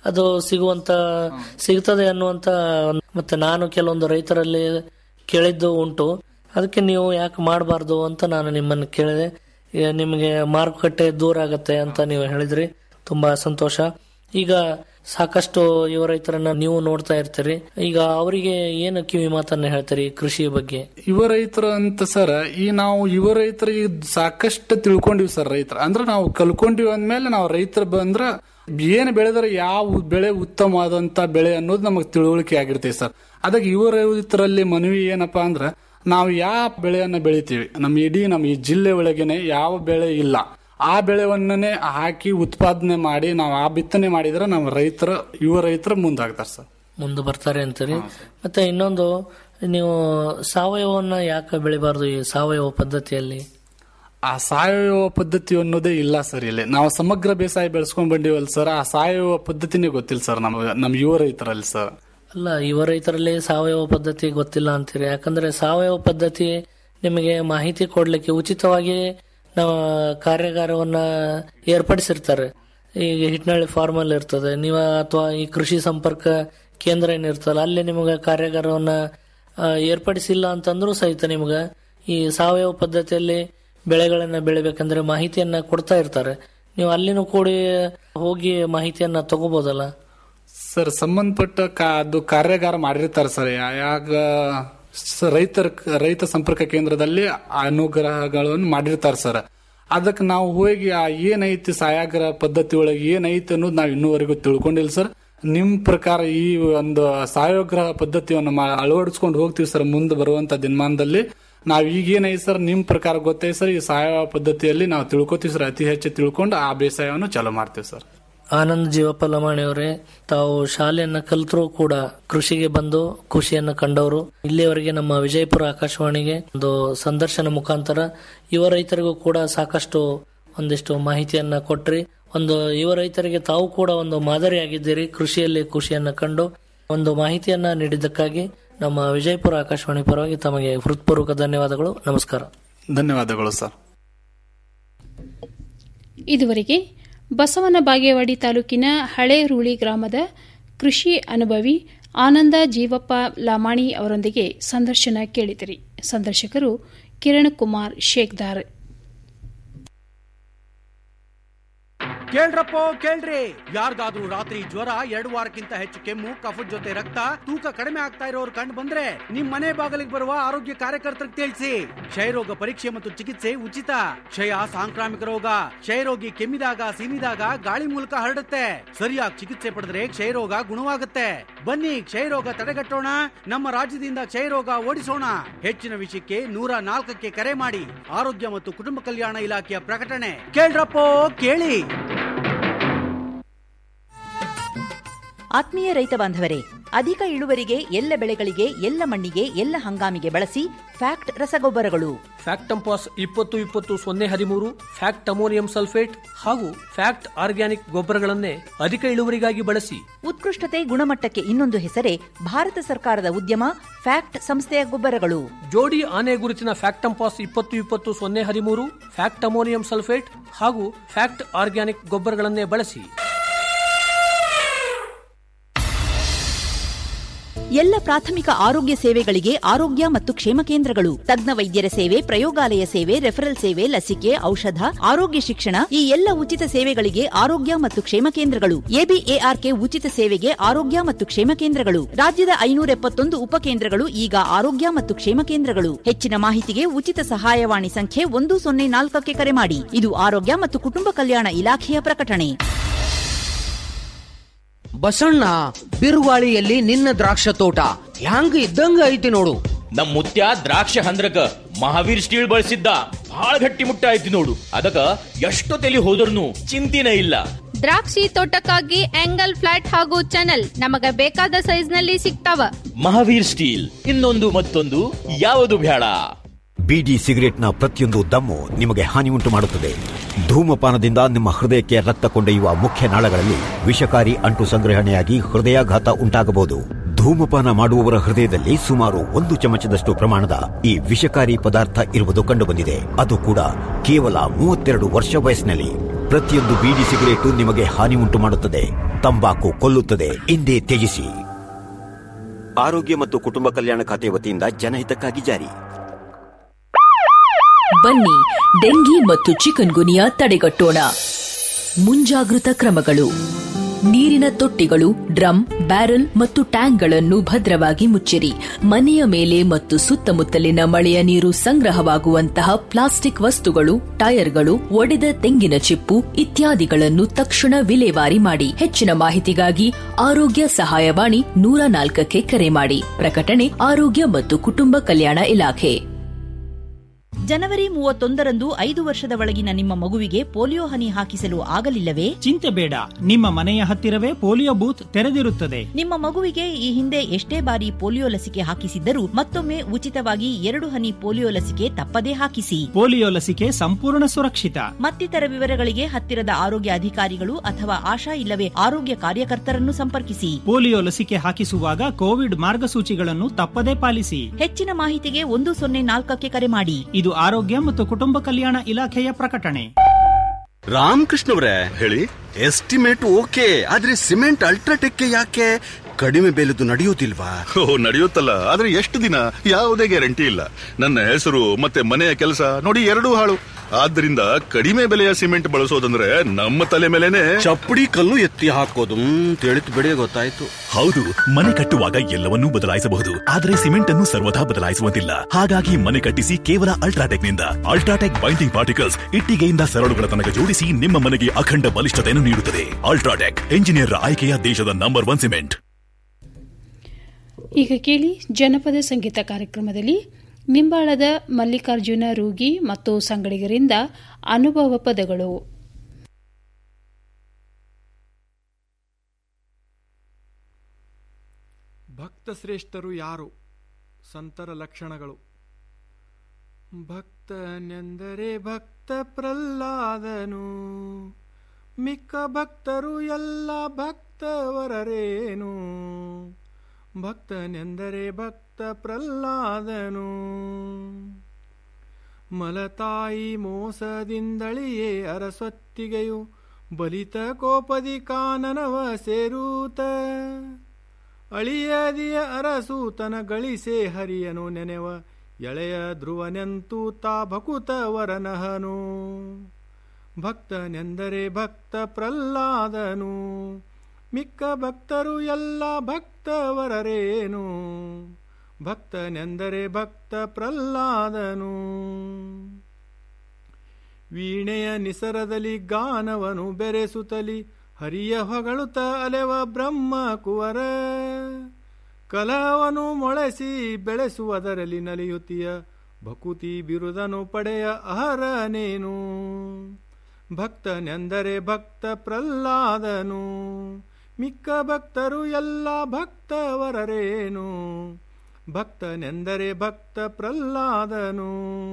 ಅದು ಸಿಗುವಂತ ಸಿಗ್ತದೆ ಅನ್ನುವಂತ ಒಂದ್- ಮತ್ತೆ ನಾನು ಕೆಲವೊಂದು ರೈತರಲ್ಲಿ ಕೇಳಿದ್ದು ಉಂಟು ಅದಕ್ಕೆ ನೀವು ಯಾಕೆ ಮಾಡಬಾರ್ದು ಅಂತ ನಾನು ನಿಮ್ಮನ್ನು ಕೇಳಿದೆ ಈಗ ನಿಮಗೆ ಮಾರುಕಟ್ಟೆ ದೂರ ಆಗತ್ತೆ ಅಂತ ನೀವು ಹೇಳಿದ್ರಿ ತುಂಬಾ ಸಂತೋಷ ಈಗ ಸಾಕಷ್ಟು ಯುವ ರೈತರನ್ನ ನೀವು ನೋಡ್ತಾ ಇರ್ತೀರಿ ಈಗ ಅವರಿಗೆ ಏನು ಕಿವಿ ಮಾತನ್ನ ಹೇಳ್ತೀರಿ ಕೃಷಿ ಬಗ್ಗೆ ಯುವ ರೈತರು ಅಂತ ಸರ್ ಈ ನಾವು ಯುವ ರೈತರಿಗೆ ಸಾಕಷ್ಟು ತಿಳ್ಕೊಂಡಿವಿ ಸರ್ ರೈತರ ಅಂದ್ರೆ ನಾವು ಕಲ್ಕೊಂಡಿವಿ ಅಂದ್ಮೇಲೆ ನಾವು ರೈತರು ಬಂದ್ರ ಏನು ಬೆಳೆದ್ರೆ ಯಾವ ಬೆಳೆ ಉತ್ತಮವಾದಂತ ಬೆಳೆ ಅನ್ನೋದು ನಮಗೆ ತಿಳುವಳಿಕೆ ಆಗಿರ್ತೈತೆ ಸರ್ ಅದಕ್ಕೆ ಯುವ ರೈತರಲ್ಲಿ ಮನವಿ ಏನಪ್ಪಾ ಅಂದ್ರ ನಾವು ಯಾವ ಬೆಳೆಯನ್ನ ಬೆಳಿತೀವಿ ನಮ್ಮ ಇಡೀ ನಮ್ಮ ಈ ಜಿಲ್ಲೆ ಒಳಗೇನೆ ಯಾವ ಬೆಳೆ ಇಲ್ಲ ಆ ಬೆಳೆವನ್ನೇ ಹಾಕಿ ಉತ್ಪಾದನೆ ಮಾಡಿ ನಾವು ಆ ಬಿತ್ತನೆ ಮಾಡಿದ್ರೆ ನಮ್ಮ ರೈತರ ಯುವ ರೈತರು ಮುಂದಾಗ್ತಾರೆ ಸರ್ ಮುಂದೆ ಬರ್ತಾರೆ ಅಂತೀರಿ ಮತ್ತೆ ಇನ್ನೊಂದು ನೀವು ಸಾವಯವನ್ನ ಯಾಕೆ ಬೆಳಿಬಾರ್ದು ಈ ಸಾವಯವ ಪದ್ಧತಿಯಲ್ಲಿ ಆ ಸಾವಯವ ಪದ್ಧತಿ ಅನ್ನೋದೇ ಇಲ್ಲ ಸರ್ ಇಲ್ಲಿ ನಾವು ಸಮಗ್ರ ಬೇಸಾಯ ಬೆಳೆಸ್ಕೊಂಡ್ ಬಂದಿವಲ್ಲ ಸರ್ ಆ ಸಾವಯವ ಪದ್ಧತಿನೇ ಗೊತ್ತಿಲ್ಲ ಸರ್ ನಮ್ಮ ನಮ್ಮ ಯುವ ರೈತರಲ್ಲಿ ಸರ್ ಅಲ್ಲ ಯುವ ರೈತರಲ್ಲಿ ಸಾವಯವ ಪದ್ಧತಿ ಗೊತ್ತಿಲ್ಲ ಅಂತೀರಿ ಯಾಕಂದ್ರೆ ಸಾವಯವ ಪದ್ಧತಿ ನಿಮಗೆ ಮಾಹಿತಿ ಕೊಡ್ಲಿಕ್ಕೆ ಉಚಿತವಾಗಿ ನಾವು ಕಾರ್ಯಾಗಾರವನ್ನ ಏರ್ಪಡಿಸಿರ್ತಾರೆ ಈಗ ಹಿಟ್ನಳ್ಳಿ ಫಾರ್ಮ್ ಅಲ್ಲಿ ಇರ್ತದೆ ನೀವು ಅಥವಾ ಈ ಕೃಷಿ ಸಂಪರ್ಕ ಕೇಂದ್ರ ಏನಿರ್ತಲ್ಲ ಅಲ್ಲಿ ನಿಮಗೆ ಕಾರ್ಯಾಗಾರವನ್ನ ಆ, ಏರ್ಪಡಿಸಿಲ್ಲ ಅಂತಂದ್ರೂ ಸಹಿತ ನಿಮ್ಗೆ ಈ ಸಾವಯವ ಪದ್ಧತಿಯಲ್ಲಿ ಬೆಳೆಗಳನ್ನ ಬೆಳಿಬೇಕಂದ್ರೆ ಮಾಹಿತಿಯನ್ನ ಕೊಡ್ತಾ ಇರ್ತಾರೆ ನೀವು ಅಲ್ಲಿನೂ ಕೂಡಿ ಹೋಗಿ ಮಾಹಿತಿಯನ್ನ ತಗೋಬಹುದಲ್ಲ ಸರ್ ಸಂಬಂಧಪಟ್ಟ ಕಾ ಅದು ಕಾರ್ಯಾಗಾರ ಮಾಡಿರ್ತಾರೆ ಸರ್ ಯಾಗ ಸ- ರೈತರ ರೈತ ಸಂಪರ್ಕ ಕೇಂದ್ರದಲ್ಲಿ ಅನುಗ್ರಹಗಳನ್ನು ಮಾಡಿರ್ತಾರೆ ಸರ್ ಅದಕ್ಕೆ ನಾವು ಹೋಗಿ ಆ ಏನೈತಿ ಸಾಯಾಗ್ರಹ ಪದ್ಧತಿ ಒಳಗೆ ಏನೈತಿ ಅನ್ನೋದು ನಾವು ಇನ್ನೂವರೆಗೂ ತಿಳ್ಕೊಂಡಿಲ್ಲ ಸರ್ ನಿಮ್ ಪ್ರಕಾರ ಈ ಒಂದು ಸಾಯೋಗ್ರಹ ಪದ್ಧತಿಯನ್ನು ಮಾ- ಅಳವಡಿಸ್ಕೊಂಡು ಹೋಗ್ತೀವಿ ಸರ್ ಮುಂದೆ ಬರುವಂತ ದಿನಮಾನದಲ್ಲಿ ನಾವ್ ಈಗ ಏನೈತಿ ಸರ್ ನಿಮ್ ಪ್ರಕಾರ ಗೊತ್ತೈತಿ ಸರ್ ಈ ಸಾವಯವ ಪದ್ಧತಿಯಲ್ಲಿ ನಾವು ತಿಳ್ಕೊತೀವಿ ಸರ್ ಅತಿ ಹೆಚ್ಚು ತಿಳ್ಕೊಂಡು ಆ ಬೇಸಾಯವನ್ನು ಚಾಲೂ ಮಾಡ್ತೀವಿ ಸರ್ ಆನಂದ್ ಜೀವಪ್ಪ ಲಮಾಣಿಯವರೇ ತಾವು ಶಾಲೆಯನ್ನ ಕಲಿತರೂ ಕೂಡ ಕೃಷಿಗೆ ಬಂದು ಖುಷಿಯನ್ನ ಕಂಡವರು ಇಲ್ಲಿಯವರೆಗೆ ನಮ್ಮ ವಿಜಯಪುರ ಆಕಾಶವಾಣಿಗೆ ಒಂದು ಸಂದರ್ಶನ ಮುಖಾಂತರ ಯುವ ರೈತರಿಗೂ ಕೂಡ ಸಾಕಷ್ಟು ಒಂದಿಷ್ಟು ಮಾಹಿತಿಯನ್ನ ಕೊಟ್ರಿ ಒಂದು ಯುವ ರೈತರಿಗೆ ತಾವು ಕೂಡ ಒಂದು ಮಾದರಿಯಾಗಿದ್ದೀರಿ ಕೃಷಿಯಲ್ಲಿ ಖುಷಿಯನ್ನ ಕಂಡು ಒಂದು ಮಾಹಿತಿಯನ್ನ ನೀಡಿದ್ದಕ್ಕಾಗಿ ನಮ್ಮ ವಿಜಯಪುರ ಆಕಾಶವಾಣಿ ಪರವಾಗಿ ತಮಗೆ ಹೃತ್ಪೂರ್ವಕ ಧನ್ಯವಾದಗಳು ನಮಸ್ಕಾರ ಧನ್ಯವಾದಗಳು ಸರ್ ಇದುವರೆಗೆ ಬಸವನ ಬಾಗೇವಾಡಿ ತಾಲೂಕಿನ ಹಳೆ ರೂಳಿ ಗ್ರಾಮದ ಕೃಷಿ ಅನುಭವಿ ಆನಂದ ಜೀವಪ್ಪ ಲಾಮಾಣಿ ಅವರೊಂದಿಗೆ ಸಂದರ್ಶನ ಕೇಳಿದಿರಿ ಸಂದರ್ಶಕರು ಕಿರಣ್ ಕುಮಾರ್ ಶೇಖ್ದಾರ್ ಕೇಳ್ರಪ್ಪೋ ಕೇಳ್ರಿ ಯಾರಿಗಾದ್ರೂ ರಾತ್ರಿ ಜ್ವರ ಎರಡು ವಾರಕ್ಕಿಂತ ಹೆಚ್ಚು ಕೆಮ್ಮು ಕಫದ ಜೊತೆ ರಕ್ತ ತೂಕ ಕಡಿಮೆ ಆಗ್ತಾ ಇರೋರು ಕಂಡು ಬಂದ್ರೆ ನಿಮ್ ಮನೆ ಬಾಗಿಲಿಗೆ ಬರುವ ಆರೋಗ್ಯ ಕಾರ್ಯಕರ್ತರಿಗೆ ತಿಳಿಸಿ ಕ್ಷಯರೋಗ ಪರೀಕ್ಷೆ ಮತ್ತು ಚಿಕಿತ್ಸೆ ಉಚಿತ ಕ್ಷಯ ಸಾಂಕ್ರಾಮಿಕ ರೋಗ ಕ್ಷಯರೋಗಿ ಕೆಮ್ಮಿದಾಗ ಸೀನಿದಾಗ ಗಾಳಿ ಮೂಲಕ ಹರಡುತ್ತೆ ಸರಿಯಾಗಿ ಚಿಕಿತ್ಸೆ ಪಡೆದ್ರೆ ಕ್ಷಯರೋಗ ಗುಣವಾಗುತ್ತೆ ಬನ್ನಿ ಕ್ಷಯರೋಗ ತಡೆಗಟ್ಟೋಣ ನಮ್ಮ ರಾಜ್ಯದಿಂದ ಕ್ಷಯರೋಗ ಓಡಿಸೋಣ ಹೆಚ್ಚಿನ ವಿಷಯಕ್ಕೆ ನೂರ ನಾಲ್ಕಕ್ಕೆ ಕರೆ ಮಾಡಿ ಆರೋಗ್ಯ ಮತ್ತು ಕುಟುಂಬ ಕಲ್ಯಾಣ ಇಲಾಖೆಯ ಪ್ರಕಟಣೆ ಕೇಳ್ರಪ್ಪೋ ಕೇಳಿ ಆತ್ಮೀಯ ರೈತ ಬಾಂಧವರೇ ಅಧಿಕ ಇಳುವರಿಗೆ ಎಲ್ಲ ಬೆಳೆಗಳಿಗೆ ಎಲ್ಲ ಮಣ್ಣಿಗೆ ಎಲ್ಲ ಹಂಗಾಮಿಗೆ ಬಳಸಿ ಫ್ಯಾಕ್ಟ್ ರಸಗೊಬ್ಬರಗಳು ಫ್ಯಾಕ್ಟ್ ಟಂಪಾಸ್ ಇಪ್ಪತ್ತು ಇಪ್ಪತ್ತು ಸೊನ್ನೆ ಹದಿಮೂರು ಫ್ಯಾಕ್ಟ್ ಅಮೋನಿಯಂ ಸಲ್ಫೇಟ್ ಹಾಗೂ ಫ್ಯಾಕ್ಟ್ ಆರ್ಗ್ಯಾನಿಕ್ ಗೊಬ್ಬರಗಳನ್ನೇ ಅಧಿಕ ಇಳುವರಿಗಾಗಿ ಬಳಸಿ ಉತ್ಕೃಷ್ಟತೆ ಗುಣಮಟ್ಟಕ್ಕೆ ಇನ್ನೊಂದು ಹೆಸರೇ ಭಾರತ ಸರ್ಕಾರದ ಉದ್ಯಮ ಫ್ಯಾಕ್ಟ್ ಸಂಸ್ಥೆಯ ಗೊಬ್ಬರಗಳು ಜೋಡಿ ಆನೆ ಗುರುತಿನ ಫ್ಯಾಕ್ಟ್ ಟಂಪಾಸ್ ಇಪ್ಪತ್ತು ಇಪ್ಪತ್ತು ಸೊನ್ನೆ ಹದಿಮೂರು ಫ್ಯಾಕ್ಟ್ ಅಮೋನಿಯಂ ಸಲ್ಫೇಟ್ ಹಾಗೂ ಫ್ಯಾಕ್ಟ್ ಆರ್ಗ್ಯಾನಿಕ್ ಗೊಬ್ಬರಗಳನ್ನೇ ಬಳಸಿ ಎಲ್ಲ ಪ್ರಾಥಮಿಕ ಆರೋಗ್ಯ ಸೇವೆಗಳಿಗೆ ಆರೋಗ್ಯ ಮತ್ತು ಕ್ಷೇಮ ಕೇಂದ್ರಗಳು ತಜ್ಞ ವೈದ್ಯರ ಸೇವೆ ಪ್ರಯೋಗಾಲಯ ಸೇವೆ ರೆಫರಲ್ ಸೇವೆ ಲಸಿಕೆ ಔಷಧ ಆರೋಗ್ಯ ಶಿಕ್ಷಣ ಈ ಎಲ್ಲ ಉಚಿತ ಸೇವೆಗಳಿಗೆ ಆರೋಗ್ಯ ಮತ್ತು ಕ್ಷೇಮ ಕೇಂದ್ರಗಳು ಎಬಿಎಆರ್ಕೆ ಉಚಿತ ಸೇವೆಗೆ ಆರೋಗ್ಯ ಮತ್ತು ಕ್ಷೇಮ ಕೇಂದ್ರಗಳು ರಾಜ್ಯದ ಐನೂರ ಎಪ್ಪತ್ತೊಂದು ಉಪಕೇಂದ್ರಗಳು ಈಗ ಆರೋಗ್ಯ ಮತ್ತು ಕ್ಷೇಮ ಕೇಂದ್ರಗಳು ಹೆಚ್ಚಿನ ಮಾಹಿತಿಗೆ ಉಚಿತ ಸಹಾಯವಾಣಿ ಸಂಖ್ಯೆ ಒಂದು ಸೊನ್ನೆ ನಾಲ್ಕಕ್ಕೆ ಕರೆ ಮಾಡಿ ಇದು ಆರೋಗ್ಯ ಮತ್ತು ಕುಟುಂಬ ಕಲ್ಯಾಣ ಇಲಾಖೆಯ ಪ್ರಕಟಣೆ ಬಸಣ್ಣ ಬಿರುಗಾಳಿಯಲ್ಲಿ ನಿನ್ನ ದ್ರಾಕ್ಷ ತೋಟ ಹ್ಯಾಂಗ ಇದ್ದಂಗ ಐತಿ ನೋಡು ನಮ್ ಮುತ್ಯ ದ್ರಾಕ್ಷ ಹಂದ್ರಕ ಮಹಾವೀರ್ ಸ್ಟೀಲ್ ಬಳಸಿದ್ದ ಬಹಳ ಗಟ್ಟಿ ಮುಟ್ಟ ಐತಿ ನೋಡು ಅದಕ್ಕ ಎಷ್ಟು ತಲಿ ಹೋದ್ರೂ ಚಿಂತಿನ ಇಲ್ಲ ದ್ರಾಕ್ಷಿ ತೋಟಕ್ಕಾಗಿ ಆಂಗಲ್ ಫ್ಲಾಟ್ ಹಾಗೂ ಚಾನಲ್ ನಮಗ ಬೇಕಾದ ಸೈಜ್ ನಲ್ಲಿ ಸಿಗ್ತಾವ ಮಹಾವೀರ್ ಸ್ಟೀಲ್ ಇನ್ನೊಂದು ಮತ್ತೊಂದು ಯಾವುದು ಬೇಡ ಬೀಡಿ ಸಿಗರೆಟ್ನ ಪ್ರತಿಯೊಂದು ದಮ್ಮು ನಿಮಗೆ ಹಾನಿ ಉಂಟು ಮಾಡುತ್ತದೆ ಧೂಮಪಾನದಿಂದ ನಿಮ್ಮ ಹೃದಯಕ್ಕೆ ರಕ್ತ ಕೊಂಡೊಯ್ಯುವ ಮುಖ್ಯ ನಾಳಗಳಲ್ಲಿ ವಿಷಕಾರಿ ಅಂಟು ಸಂಗ್ರಹಣೆಯಾಗಿ ಹೃದಯಾಘಾತ ಉಂಟಾಗಬಹುದು ಧೂಮಪಾನ ಮಾಡುವವರ ಹೃದಯದಲ್ಲಿ ಸುಮಾರು ಒಂದು ಚಮಚದಷ್ಟು ಪ್ರಮಾಣದ ಈ ವಿಷಕಾರಿ ಪದಾರ್ಥ ಇರುವುದು ಕಂಡುಬಂದಿದೆ ಅದು ಕೂಡ ಕೇವಲ ಮೂವತ್ತೆರಡು ವರ್ಷ ವಯಸ್ಸಿನಲ್ಲಿ ಪ್ರತಿಯೊಂದು ಬೀಡಿ ಸಿಗರೇಟು ನಿಮಗೆ ಹಾನಿ ಉಂಟು ಮಾಡುತ್ತದೆ ತಂಬಾಕು ಕೊಲ್ಲುತ್ತದೆ ಹಿಂದೆ ತ್ಯಜಿಸಿ ಆರೋಗ್ಯ ಮತ್ತು ಕುಟುಂಬ ಕಲ್ಯಾಣ ಖಾತೆ ವತಿಯಿಂದ ಜನಹಿತಕ್ಕಾಗಿ ಜಾರಿ ಬನ್ನಿ ಡೆಂಗಿ ಮತ್ತು ಚಿಕನ್ ಗುನಿಯಾ ತಡೆಗಟ್ಟೋಣ ಮುಂಜಾಗೃತ ಕ್ರಮಗಳು ನೀರಿನ ತೊಟ್ಟಿಗಳು ಡ್ರಮ್ ಬ್ಯಾರಲ್ ಮತ್ತು ಟ್ಯಾಂಕ್ಗಳನ್ನು ಭದ್ರವಾಗಿ ಮುಚ್ಚಿರಿ ಮನೆಯ ಮೇಲೆ ಮತ್ತು ಸುತ್ತಮುತ್ತಲಿನ ಮಳೆಯ ನೀರು ಸಂಗ್ರಹವಾಗುವಂತಹ ಪ್ಲಾಸ್ಟಿಕ್ ವಸ್ತುಗಳು ಟೈರ್ಗಳು ಒಡೆದ ತೆಂಗಿನ ಚಿಪ್ಪು ಇತ್ಯಾದಿಗಳನ್ನು ತಕ್ಷಣ ವಿಲೇವಾರಿ ಮಾಡಿ ಹೆಚ್ಚಿನ ಮಾಹಿತಿಗಾಗಿ ಆರೋಗ್ಯ ಸಹಾಯವಾಣಿ ನೂರ ನಾಲ್ಕಕ್ಕೆ ಕರೆ ಮಾಡಿ ಪ್ರಕಟಣೆ ಆರೋಗ್ಯ ಮತ್ತು ಕುಟುಂಬ ಕಲ್ಯಾಣ ಇಲಾಖೆ ಜನವರಿ ಮೂವತ್ತೊಂದರಂದು ಐದು ವರ್ಷದ ಒಳಗಿನ ನಿಮ್ಮ ಮಗುವಿಗೆ ಪೋಲಿಯೋ ಹನಿ ಹಾಕಿಸಲು ಆಗಲಿಲ್ಲವೇ ಚಿಂತೆ ಬೇಡ ನಿಮ್ಮ ಮನೆಯ ಹತ್ತಿರವೇ ಪೋಲಿಯೋ ಬೂತ್ ತೆರೆದಿರುತ್ತದೆ ನಿಮ್ಮ ಮಗುವಿಗೆ ಈ ಹಿಂದೆ ಎಷ್ಟೇ ಬಾರಿ ಪೋಲಿಯೋ ಲಸಿಕೆ ಹಾಕಿಸಿದ್ದರೂ ಮತ್ತೊಮ್ಮೆ ಉಚಿತವಾಗಿ ಎರಡು ಹನಿ ಪೋಲಿಯೋ ಲಸಿಕೆ ತಪ್ಪದೇ ಹಾಕಿಸಿ ಪೋಲಿಯೋ ಲಸಿಕೆ ಸಂಪೂರ್ಣ ಸುರಕ್ಷಿತ ಮತ್ತಿತರ ವಿವರಗಳಿಗೆ ಹತ್ತಿರದ ಆರೋಗ್ಯ ಅಧಿಕಾರಿಗಳು ಅಥವಾ ಆಶಾ ಇಲ್ಲವೇ ಆರೋಗ್ಯ ಕಾರ್ಯಕರ್ತರನ್ನು ಸಂಪರ್ಕಿಸಿ ಪೋಲಿಯೋ ಲಸಿಕೆ ಹಾಕಿಸುವಾಗ ಕೋವಿಡ್ ಮಾರ್ಗಸೂಚಿಗಳನ್ನು ತಪ್ಪದೇ ಪಾಲಿಸಿ ಹೆಚ್ಚಿನ ಮಾಹಿತಿಗೆ ಒಂದು ಸೊನ್ನೆ ನಾಲ್ಕಕ್ಕೆ ಕರೆ ಮಾಡಿ ಇದು ಆರೋಗ್ಯ ಮತ್ತು ಕುಟುಂಬ ಕಲ್ಯಾಣ ಇಲಾಖೆಯ ಪ್ರಕಟಣೆ ರಾಮಕೃಷ್ಣವ್ರೆ ಹೇಳಿ ಎಸ್ಟಿಮೇಟ್ ಓಕೆ ಆದ್ರೆ ಸಿಮೆಂಟ್ ಅಲ್ಟ್ರಾಟೆಕ್ ಯಾಕೆ ಕಡಿಮೆ ಬೆಲೆದು ನಡೆಯುವುದಿಲ್ವಾ ಓ ನಡೆಯುತ್ತಲ್ಲ ಆದ್ರೆ ಎಷ್ಟು ದಿನ ಯಾವುದೇ ಗ್ಯಾರಂಟಿ ಇಲ್ಲ ನನ್ನ ಹೆಸರು ಮತ್ತೆ ಮನೆಯ ಕೆಲಸ ನೋಡಿ ಎರಡೂ ಹಾಳು ಆದ್ದರಿಂದ ಕಡಿಮೆ ಬೆಲೆಯ ಸಿಮೆಂಟ್ ಬಳಸೋದಂದ್ರೆ ನಮ್ಮ ತಲೆ ಮೇಲೆನೆ ಚಪ್ಪಡಿ ಕಲ್ಲು ಎತ್ತಿ ಹಾಕೋದು ತಿಳಿತು ಬಿಡಿ ಗೊತ್ತಾಯ್ತು ಹೌದು ಮನೆ ಕಟ್ಟುವಾಗ ಎಲ್ಲವನ್ನೂ ಬದಲಾಯಿಸಬಹುದು ಆದರೆ ಸಿಮೆಂಟ್ ಅನ್ನು ಸರ್ವದಾ ಬದಲಾಯಿಸುವಂತಿಲ್ಲ ಹಾಗಾಗಿ ಮನೆ ಕಟ್ಟಿಸಿ ಕೇವಲ ಅಲ್ಟ್ರಾಟೆಕ್ ನಿಂದ ಅಲ್ಟ್ರಾಟೆಕ್ ಬೈಂಡಿಂಗ್ ಪಾರ್ಟಿಕಲ್ಸ್ ಇಟ್ಟಿಗೆಯಿಂದ ಸರಳುಗಳ ತನಕ ಜೋಡಿಸಿ ನಿಮ್ಮ ಮನೆಗೆ ಅಖಂಡ ಬಲಿಷ್ಠತೆಯನ್ನು ನೀಡುತ್ತದೆ ಅಲ್ಟ್ರಾಟೆಕ್ ಎಂಜಿನಿಯರ್ ಆಯ್ಕೆಯ ದೇಶದ ನಂಬರ್ ಒನ್ ಸಿಮೆಂಟ್ ಈಗ ಕೇಳಿ ಜನಪದ ಸಂಗೀತ ಕಾರ್ಯಕ್ರಮದಲ್ಲಿ ನಿಂಬಾಳದ ಮಲ್ಲಿಕಾರ್ಜುನ ರೂಗಿ ಮತ್ತು ಸಂಗಡಿಗರಿಂದ ಅನುಭವ ಪದಗಳು ಭಕ್ತ ಶ್ರೇಷ್ಠರು ಯಾರು ಸಂತರ ಲಕ್ಷಣಗಳು ಭಕ್ತನೆಂದರೆ ಭಕ್ತ ಪ್ರಹ್ಲಾದನು ಮಿಕ್ಕ ಭಕ್ತರು ಎಲ್ಲ ಭಕ್ತವರರೇನು ಭಕ್ತನೆಂದರೆ ಭಕ್ತ ಪ್ರಹ್ಲಾದನು ಮಲತಾಯಿ ಮೋಸದಿಂದಳಿಯೇ ಅರಸೊತ್ತಿಗೆಯು ಬಲಿತ ಕೋಪದಿ ಕಾನನವ ಸೇರೂತ ಅಳಿಯದಿಯ ಅರಸೂತನ ಗಳಿಸೆ ಹರಿಯನು ನೆನೆವ ಎಳೆಯ ಧ್ರುವನೆಂತೂ ತಾ ಭಕುತ ವರನಹನು ಭಕ್ತನೆಂದರೆ ಭಕ್ತ ಪ್ರಹ್ಲಾದನು ಮಿಕ್ಕ ಭಕ್ತರು ಎಲ್ಲ ಭಕ್ತವರರೇನು ಭಕ್ತನೆಂದರೆ ಭಕ್ತ ಪ್ರಹ್ಲಾದನು ವೀಣೆಯ ನಿಸರದಲ್ಲಿ ಗಾನವನು ಬೆರೆಸುತ್ತಲಿ ಹರಿಯ ಹೊಗಳುತ್ತ ಅಲೆವ ಬ್ರಹ್ಮ ಕುವರ ಕಲಹವನು ಮೊಳೆಸಿ ಬೆಳೆಸುವುದರಲ್ಲಿ ನಲಿಯುತ್ತಿಯ ಭಕುತಿ ಬಿರುದನು ಪಡೆಯ ಅಹರನೇನು ಭಕ್ತನೆಂದರೆ ಭಕ್ತ ಪ್ರಹ್ಲಾದನು ಮಿಕ್ಕ ಭಕ್ತರು ಎಲ್ಲ ಭಕ್ತವರರೇನು ಭಕ್ತನೆಂದರೆ ಭಕ್ತ ಪ್ರಹ್ಲಾದನು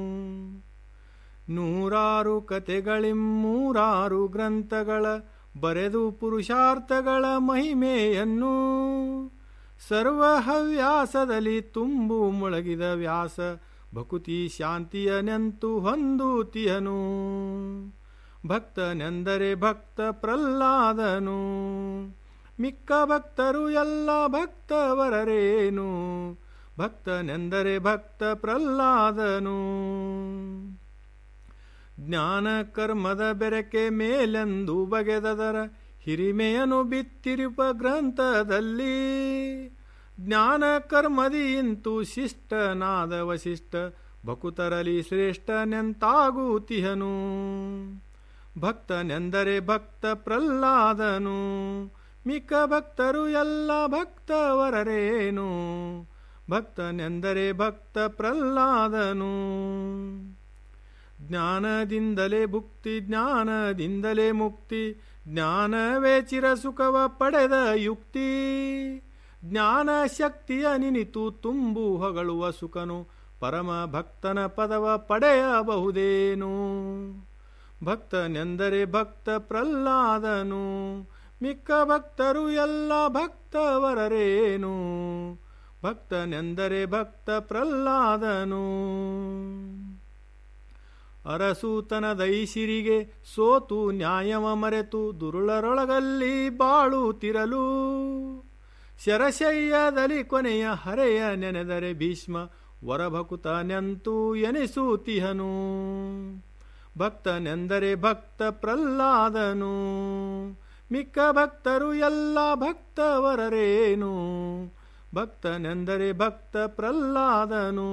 ನೂರಾರು ಕತೆಗಳಿಮ್ಮೂರಾರು ಗ್ರಂಥಗಳ ಬರೆದು ಪುರುಷಾರ್ಥಗಳ ಮಹಿಮೆಯನ್ನು ಸರ್ವಹವ್ಯಾಸದಲ್ಲಿ ತುಂಬು ಮುಳಗಿದ ವ್ಯಾಸ ಭಕುತಿ ಶಾಂತಿಯ ನೆಂತು ಹೊಂದುತಿಯನು ಭಕ್ತನೆಂದರೆ ಭಕ್ತ ಪ್ರಹ್ಲಾದನು ಮಿಕ್ಕ ಭಕ್ತರು ಎಲ್ಲ ಭಕ್ತವರರೇನು ಭಕ್ತನೆಂದರೆ ಭಕ್ತ ಪ್ರಹ್ಲಾದನು ಜ್ಞಾನ ಕರ್ಮದ ಬೆರಕೆ ಮೇಲೆಂದು ಬಗೆದದರ ಹಿರಿಮೆಯನು ಬಿತ್ತಿರುಪ ಗ್ರಂಥದಲ್ಲಿ ಜ್ಞಾನ ಕರ್ಮದಿ ಇಂತು ಶಿಷ್ಟನಾದ ವಶಿಷ್ಠ ಭಕುತರಲಿ ಶ್ರೇಷ್ಠನೆಂತಾಗುತಿಹನು ಭಕ್ತನೆಂದರೆ ಭಕ್ತ ಪ್ರಹ್ಲಾದನು ಮಿಕ್ಕ ಭಕ್ತರು ಎಲ್ಲ ಭಕ್ತವರರೇನು ಭಕ್ತನೆಂದರೆ ಭಕ್ತ ಪ್ರಹ್ಲಾದನು ಜ್ಞಾನದಿಂದಲೇ ಭುಕ್ತಿ ಜ್ಞಾನದಿಂದಲೇ ಮುಕ್ತಿ ಜ್ಞಾನವೇ ಚಿರ ಸುಖವ ಪಡೆದ ಯುಕ್ತಿ ಜ್ಞಾನ ಶಕ್ತಿಯ ನಿನಿತು ತುಂಬು ಹೊಗಳುವ ಸುಖನು ಪರಮ ಭಕ್ತನ ಪದವ ಪಡೆಯಬಹುದೇನು ಭಕ್ತನೆಂದರೆ ಭಕ್ತ ಪ್ರಹ್ಲಾದನು ಮಿಕ್ಕ ಭಕ್ತರು ಎಲ್ಲ ಭಕ್ತವರರೇನು ಭಕ್ತನೆಂದರೆ ಭಕ್ತ ಪ್ರಹ್ಲಾದನು ಅರಸೂತನದೈಸಿರಿಗೆ ಸೋತು ನ್ಯಾಯವ ಮರೆತು ದುರುಳರೊಳಗಲ್ಲಿ ಬಾಳುತ್ತಿರಲು ಶರಶಯ್ಯದಲ್ಲಿ ಕೊನೆಯ ಹರೆಯ ನೆನೆದರೆ ಭೀಷ್ಮ ವರಭಕುತ ನೆಂತು ಎನಿಸುತ್ತಿಹನು ಭಕ್ತನೆಂದರೆ ಭಕ್ತ ಪ್ರಹ್ಲಾದನು ಮಿಕ್ಕ ಭಕ್ತರು ಎಲ್ಲ ಭಕ್ತವರರೇನು ಭಕ್ತನೆಂದರೆ ಭಕ್ತ ಪ್ರಹ್ಲಾದನು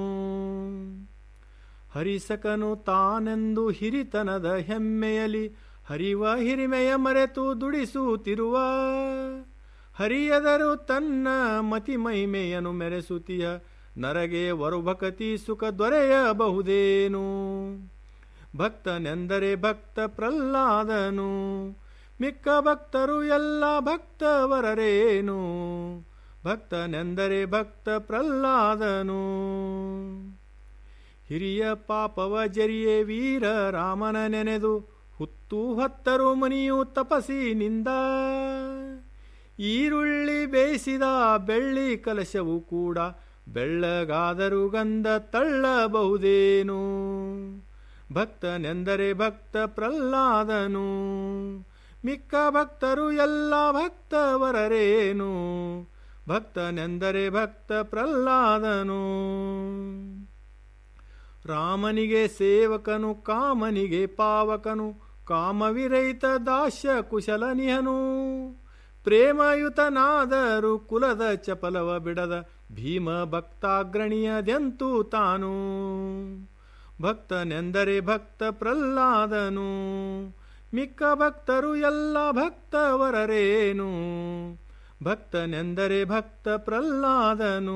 ಹರಿಸಕನು ತಾನೆಂದು ಹಿರಿತನದ ಹೆಮ್ಮೆಯಲಿ ಹರಿವ ಹಿರಿಮೆಯ ಮರೆತು ದುಡಿಸುತ್ತಿರುವ ಹರಿಯದರು ತನ್ನ ಮತಿ ಮಹಿಮೆಯನ್ನು ಮೆರೆಸುತ್ತೀಯ ನರಗೆ ವರುಭಕತಿ ಸುಖ ದೊರೆಯಬಹುದೇನು ಭಕ್ತನೆಂದರೆ ಭಕ್ತ ಪ್ರಹ್ಲಾದನು ಮಿಕ್ಕ ಭಕ್ತರು ಎಲ್ಲ ಭಕ್ತವರರೇನು ಭಕ್ತನೆಂದರೆ ಭಕ್ತ ಪ್ರಹ್ಲಾದನು ಹಿರಿಯ ಪಾಪವ ಜರಿಯೇ ವೀರ ರಾಮನ ನೆನೆದು ಹುತ್ತು ಹತ್ತರು ಮನಿಯು ತಪಸಿನಿಂದ ಈರುಳ್ಳಿ ಬೇಯಿಸಿದ ಬೆಳ್ಳಿ ಕಲಶವು ಕೂಡ ಬೆಳ್ಳಗಾದರೂ ಗಂಧ ತಳ್ಳಬಹುದೇನು ಭಕ್ತನೆಂದರೆ ಭಕ್ತ ಪ್ರಹ್ಲಾದನು ಮಿಕ್ಕ ಭಕ್ತರು ಎಲ್ಲ ಭಕ್ತವರರೇನು ಭಕ್ತನೆಂದರೆ ಭಕ್ತ ಪ್ರಹ್ಲಾದನು ರಾಮನಿಗೆ ಸೇವಕನು ಕಾಮನಿಗೆ ಪಾವಕನು ಕಾಮವಿರಹಿತ ದಾಸ್ಯ ಕುಶಲನಿಹನು ಪ್ರೇಮಯುತನಾದರೂ ಕುಲದ ಚಪಲವ ಬಿಡದ ಭೀಮ ಭಕ್ತಾಗ್ರಣಿಯದೆಂತೂ ತಾನು ಭಕ್ತನೆಂದರೆ ಭಕ್ತ ಪ್ರಹ್ಲಾದನು ಮಿಕ್ಕ ಭಕ್ತರು ಎಲ್ಲ ಭಕ್ತವರರೇನು ಭಕ್ತನೆಂದರೆ ಭಕ್ತ ಪ್ರಹ್ಲಾದನು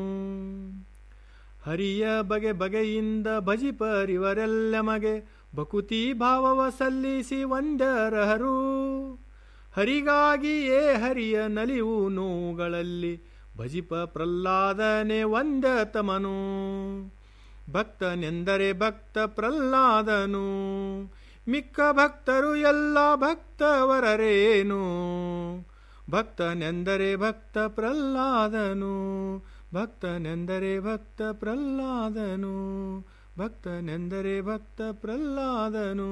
ಹರಿಯ ಬಗೆ ಬಗೆಯಿಂದ ಭಜಿಪರಿವರೆಲ್ಲ ಮಗೆ ಬಕುತಿ ಭಾವವ ಸಲ್ಲಿಸಿ ವಂದ್ಯರಹರು ಹರಿಗಾಗಿಯೇ ಹರಿಯ ನಲಿವು ನೋವುಗಳಲ್ಲಿ ಭಜಿಪ ಪ್ರಹ್ಲಾದನೆ ವಂದ್ಯತಮನು ಭಕ್ತನೆಂದರೆ ಭಕ್ತ ಪ್ರಹ್ಲಾದನು ಮಿಕ್ಕ ಭಕ್ತರು ಎಲ್ಲ ಭಕ್ತವರರೇನು ಭಕ್ತನೆಂದರೆ ಭಕ್ತ ಪ್ರಹ್ಲಾದನು ಭಕ್ತನೆಂದರೆ ಭಕ್ತ ಪ್ರಹ್ಲಾದನು ಭಕ್ತನೆಂದರೆ ಭಕ್ತ ಪ್ರಹ್ಲಾದನು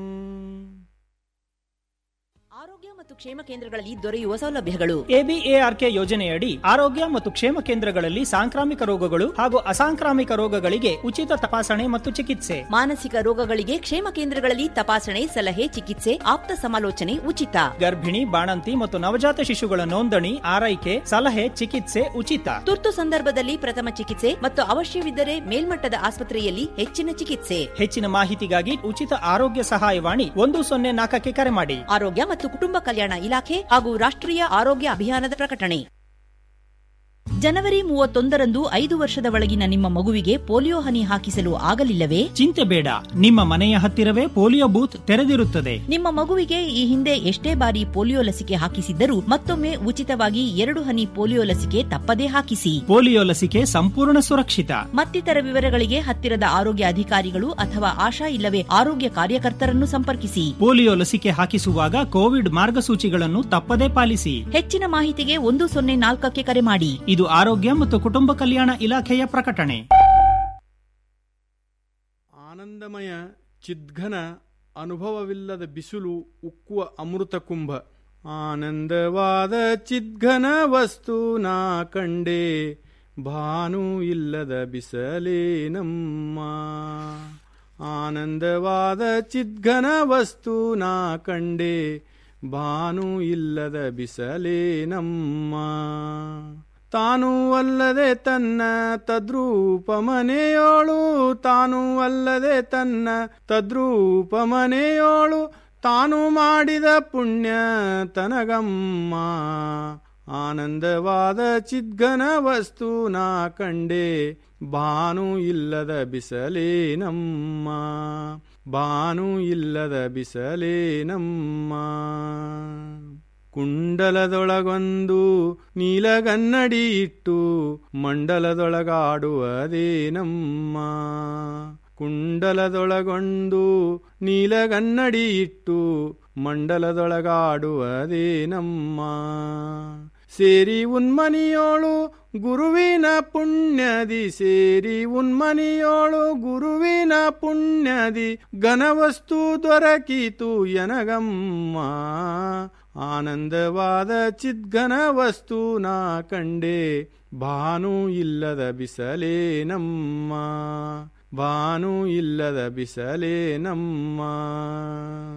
ಆರೋಗ್ಯ ಮತ್ತು ಕ್ಷೇಮ ಕೇಂದ್ರಗಳಲ್ಲಿ ದೊರೆಯುವ ಸೌಲಭ್ಯಗಳು ಎಬಿಎಆರ್ಕೆ ಯೋಜನೆಯಡಿ ಆರೋಗ್ಯ ಮತ್ತು ಕ್ಷೇಮ ಕೇಂದ್ರಗಳಲ್ಲಿ ಸಾಂಕ್ರಾಮಿಕ ರೋಗಗಳು ಹಾಗೂ ಅಸಾಂಕ್ರಾಮಿಕ ರೋಗಗಳಿಗೆ ಉಚಿತ ತಪಾಸಣೆ ಮತ್ತು ಚಿಕಿತ್ಸೆ ಮಾನಸಿಕ ರೋಗಗಳಿಗೆ ಕ್ಷೇಮ ಕೇಂದ್ರಗಳಲ್ಲಿ ತಪಾಸಣೆ ಸಲಹೆ ಚಿಕಿತ್ಸೆ ಆಪ್ತ ಸಮಾಲೋಚನೆ ಉಚಿತ ಗರ್ಭಿಣಿ ಬಾಣಂತಿ ಮತ್ತು ನವಜಾತ ಶಿಶುಗಳ ನೋಂದಣಿ ಆರೈಕೆ ಸಲಹೆ ಚಿಕಿತ್ಸೆ ಉಚಿತ ತುರ್ತು ಸಂದರ್ಭದಲ್ಲಿ ಪ್ರಥಮ ಚಿಕಿತ್ಸೆ ಮತ್ತು ಅವಶ್ಯವಿದ್ದರೆ ಮೇಲ್ಮಟ್ಟದ ಆಸ್ಪತ್ರೆಯಲ್ಲಿ ಹೆಚ್ಚಿನ ಚಿಕಿತ್ಸೆ ಹೆಚ್ಚಿನ ಮಾಹಿತಿಗಾಗಿ ಉಚಿತ ಆರೋಗ್ಯ ಸಹಾಯವಾಣಿ ಒಂದು ಸೊನ್ನೆ ನಾಲ್ಕಕ್ಕೆ ಕರೆ ಮಾಡಿ ಆರೋಗ್ಯ ಮತ್ತು ಕುಟುಂಬ ಕಲ್ಯಾಣ ಇಲಾಖೆ ಹಾಗೂ ರಾಷ್ಟ್ರೀಯ ಆರೋಗ್ಯ ಅಭಿಯಾನದ ಪ್ರಕಟಣೆ ಜನವರಿ ಮೂವತ್ತೊಂದರಂದು ಐದು ವರ್ಷದ ಒಳಗಿನ ನಿಮ್ಮ ಮಗುವಿಗೆ ಪೋಲಿಯೋ ಹನಿ ಹಾಕಿಸಲು ಆಗಲಿಲ್ಲವೇ ಚಿಂತೆ ಬೇಡ ನಿಮ್ಮ ಮನೆಯ ಹತ್ತಿರವೇ ಪೋಲಿಯೋ ಬೂತ್ ತೆರೆದಿರುತ್ತದೆ ನಿಮ್ಮ ಮಗುವಿಗೆ ಈ ಹಿಂದೆ ಎಷ್ಟೇ ಬಾರಿ ಪೋಲಿಯೋ ಲಸಿಕೆ ಹಾಕಿಸಿದ್ದರೂ ಮತ್ತೊಮ್ಮೆ ಉಚಿತವಾಗಿ ಎರಡು ಹನಿ ಪೋಲಿಯೋ ಲಸಿಕೆ ತಪ್ಪದೇ ಹಾಕಿಸಿ ಪೋಲಿಯೋ ಲಸಿಕೆ ಸಂಪೂರ್ಣ ಸುರಕ್ಷಿತ ಮತ್ತಿತರ ವಿವರಗಳಿಗೆ ಹತ್ತಿರದ ಆರೋಗ್ಯ ಅಧಿಕಾರಿಗಳು ಅಥವಾ ಆಶಾ ಇಲ್ಲವೇ ಆರೋಗ್ಯ ಕಾರ್ಯಕರ್ತರನ್ನು ಸಂಪರ್ಕಿಸಿ ಪೋಲಿಯೋ ಲಸಿಕೆ ಹಾಕಿಸುವಾಗ ಕೋವಿಡ್ ಮಾರ್ಗಸೂಚಿಗಳನ್ನು ತಪ್ಪದೇ ಪಾಲಿಸಿ ಹೆಚ್ಚಿನ ಮಾಹಿತಿಗೆ ಒಂದು ಸೊನ್ನೆ ನಾಲ್ಕಕ್ಕೆ ಕರೆ ಮಾಡಿ ಇದು ಆರೋಗ್ಯ ಮತ್ತು ಕುಟುಂಬ ಕಲ್ಯಾಣ ಇಲಾಖೆಯ ಪ್ರಕಟಣೆ ಆನಂದಮಯ ಚಿದ್ಘನ ಅನುಭವವಿಲ್ಲದ ಬಿಸಿಲು ಉಕ್ಕುವ ಅಮೃತ ಕುಂಭ ಆನಂದವಾದ ಚಿದ್ಘನ ವಸ್ತು ನಾ ಕಂಡೆ ಭಾನು ಇಲ್ಲದ ಬಿಸಲೇ ನಮ್ಮ ಆನಂದವಾದ ಚಿದ್ಘನ ವಸ್ತು ನಾ ಕಂಡೆ ಭಾನು ಇಲ್ಲದ ಬಿಸಲೇ ನಮ್ಮ ತಾನು ಅಲ್ಲದೆ ತನ್ನ ತದ್ರೂಪ ಮನೆಯೋಳು ತಾನು ಅಲ್ಲದೆ ತನ್ನ ತದ್ರೂಪ ಮನೆಯೋಳು ತಾನು ಮಾಡಿದ ಪುಣ್ಯ ತನಗಮ್ಮ ಆನಂದವಾದ ಚಿದ್ಘನ ವಸ್ತು ನಾ ಕಂಡೆ ಭಾನು ಇಲ್ಲದ ಬಿಸಲೇ ನಮ್ಮ ಭಾನು ಇಲ್ಲದ ಬಿಸಲೇ ನಮ್ಮ ಕುಂಡಲದೊಳಗೊಂದು ನೀಲಗನ್ನಡಿ ಇಟ್ಟು ಮಂಡಲದೊಳಗಾಡುವುದೇ ನಮ್ಮ ಕುಂಡಲದೊಳಗೊಂದು ನೀಲಗನ್ನಡಿ ಇಟ್ಟು ಮಂಡಲದೊಳಗಾಡುವುದೇ ನಮ್ಮ ಸೇರಿ ಉನ್ಮನಿಯೋಳು ಗುರುವಿನ ಪುಣ್ಯದಿ ಸೇರಿ ಉನ್ಮನಿಯೋಳು ಗುರುವಿನ ಪುಣ್ಯದಿ ಘನವಸ್ತು ದೊರಕಿತು ಎನಗಮ್ಮ ಆನಂದವಾದ ಚಿದ್ಘನ ವಸ್ತು ನಾ ಕಂಡೆ ಭಾನು ಇಲ್ಲದ ಬಿಸಲೇ ನಮ್ಮ ಭಾನು ಇಲ್ಲದ ಬಿಸಲೇ ನಮ್ಮ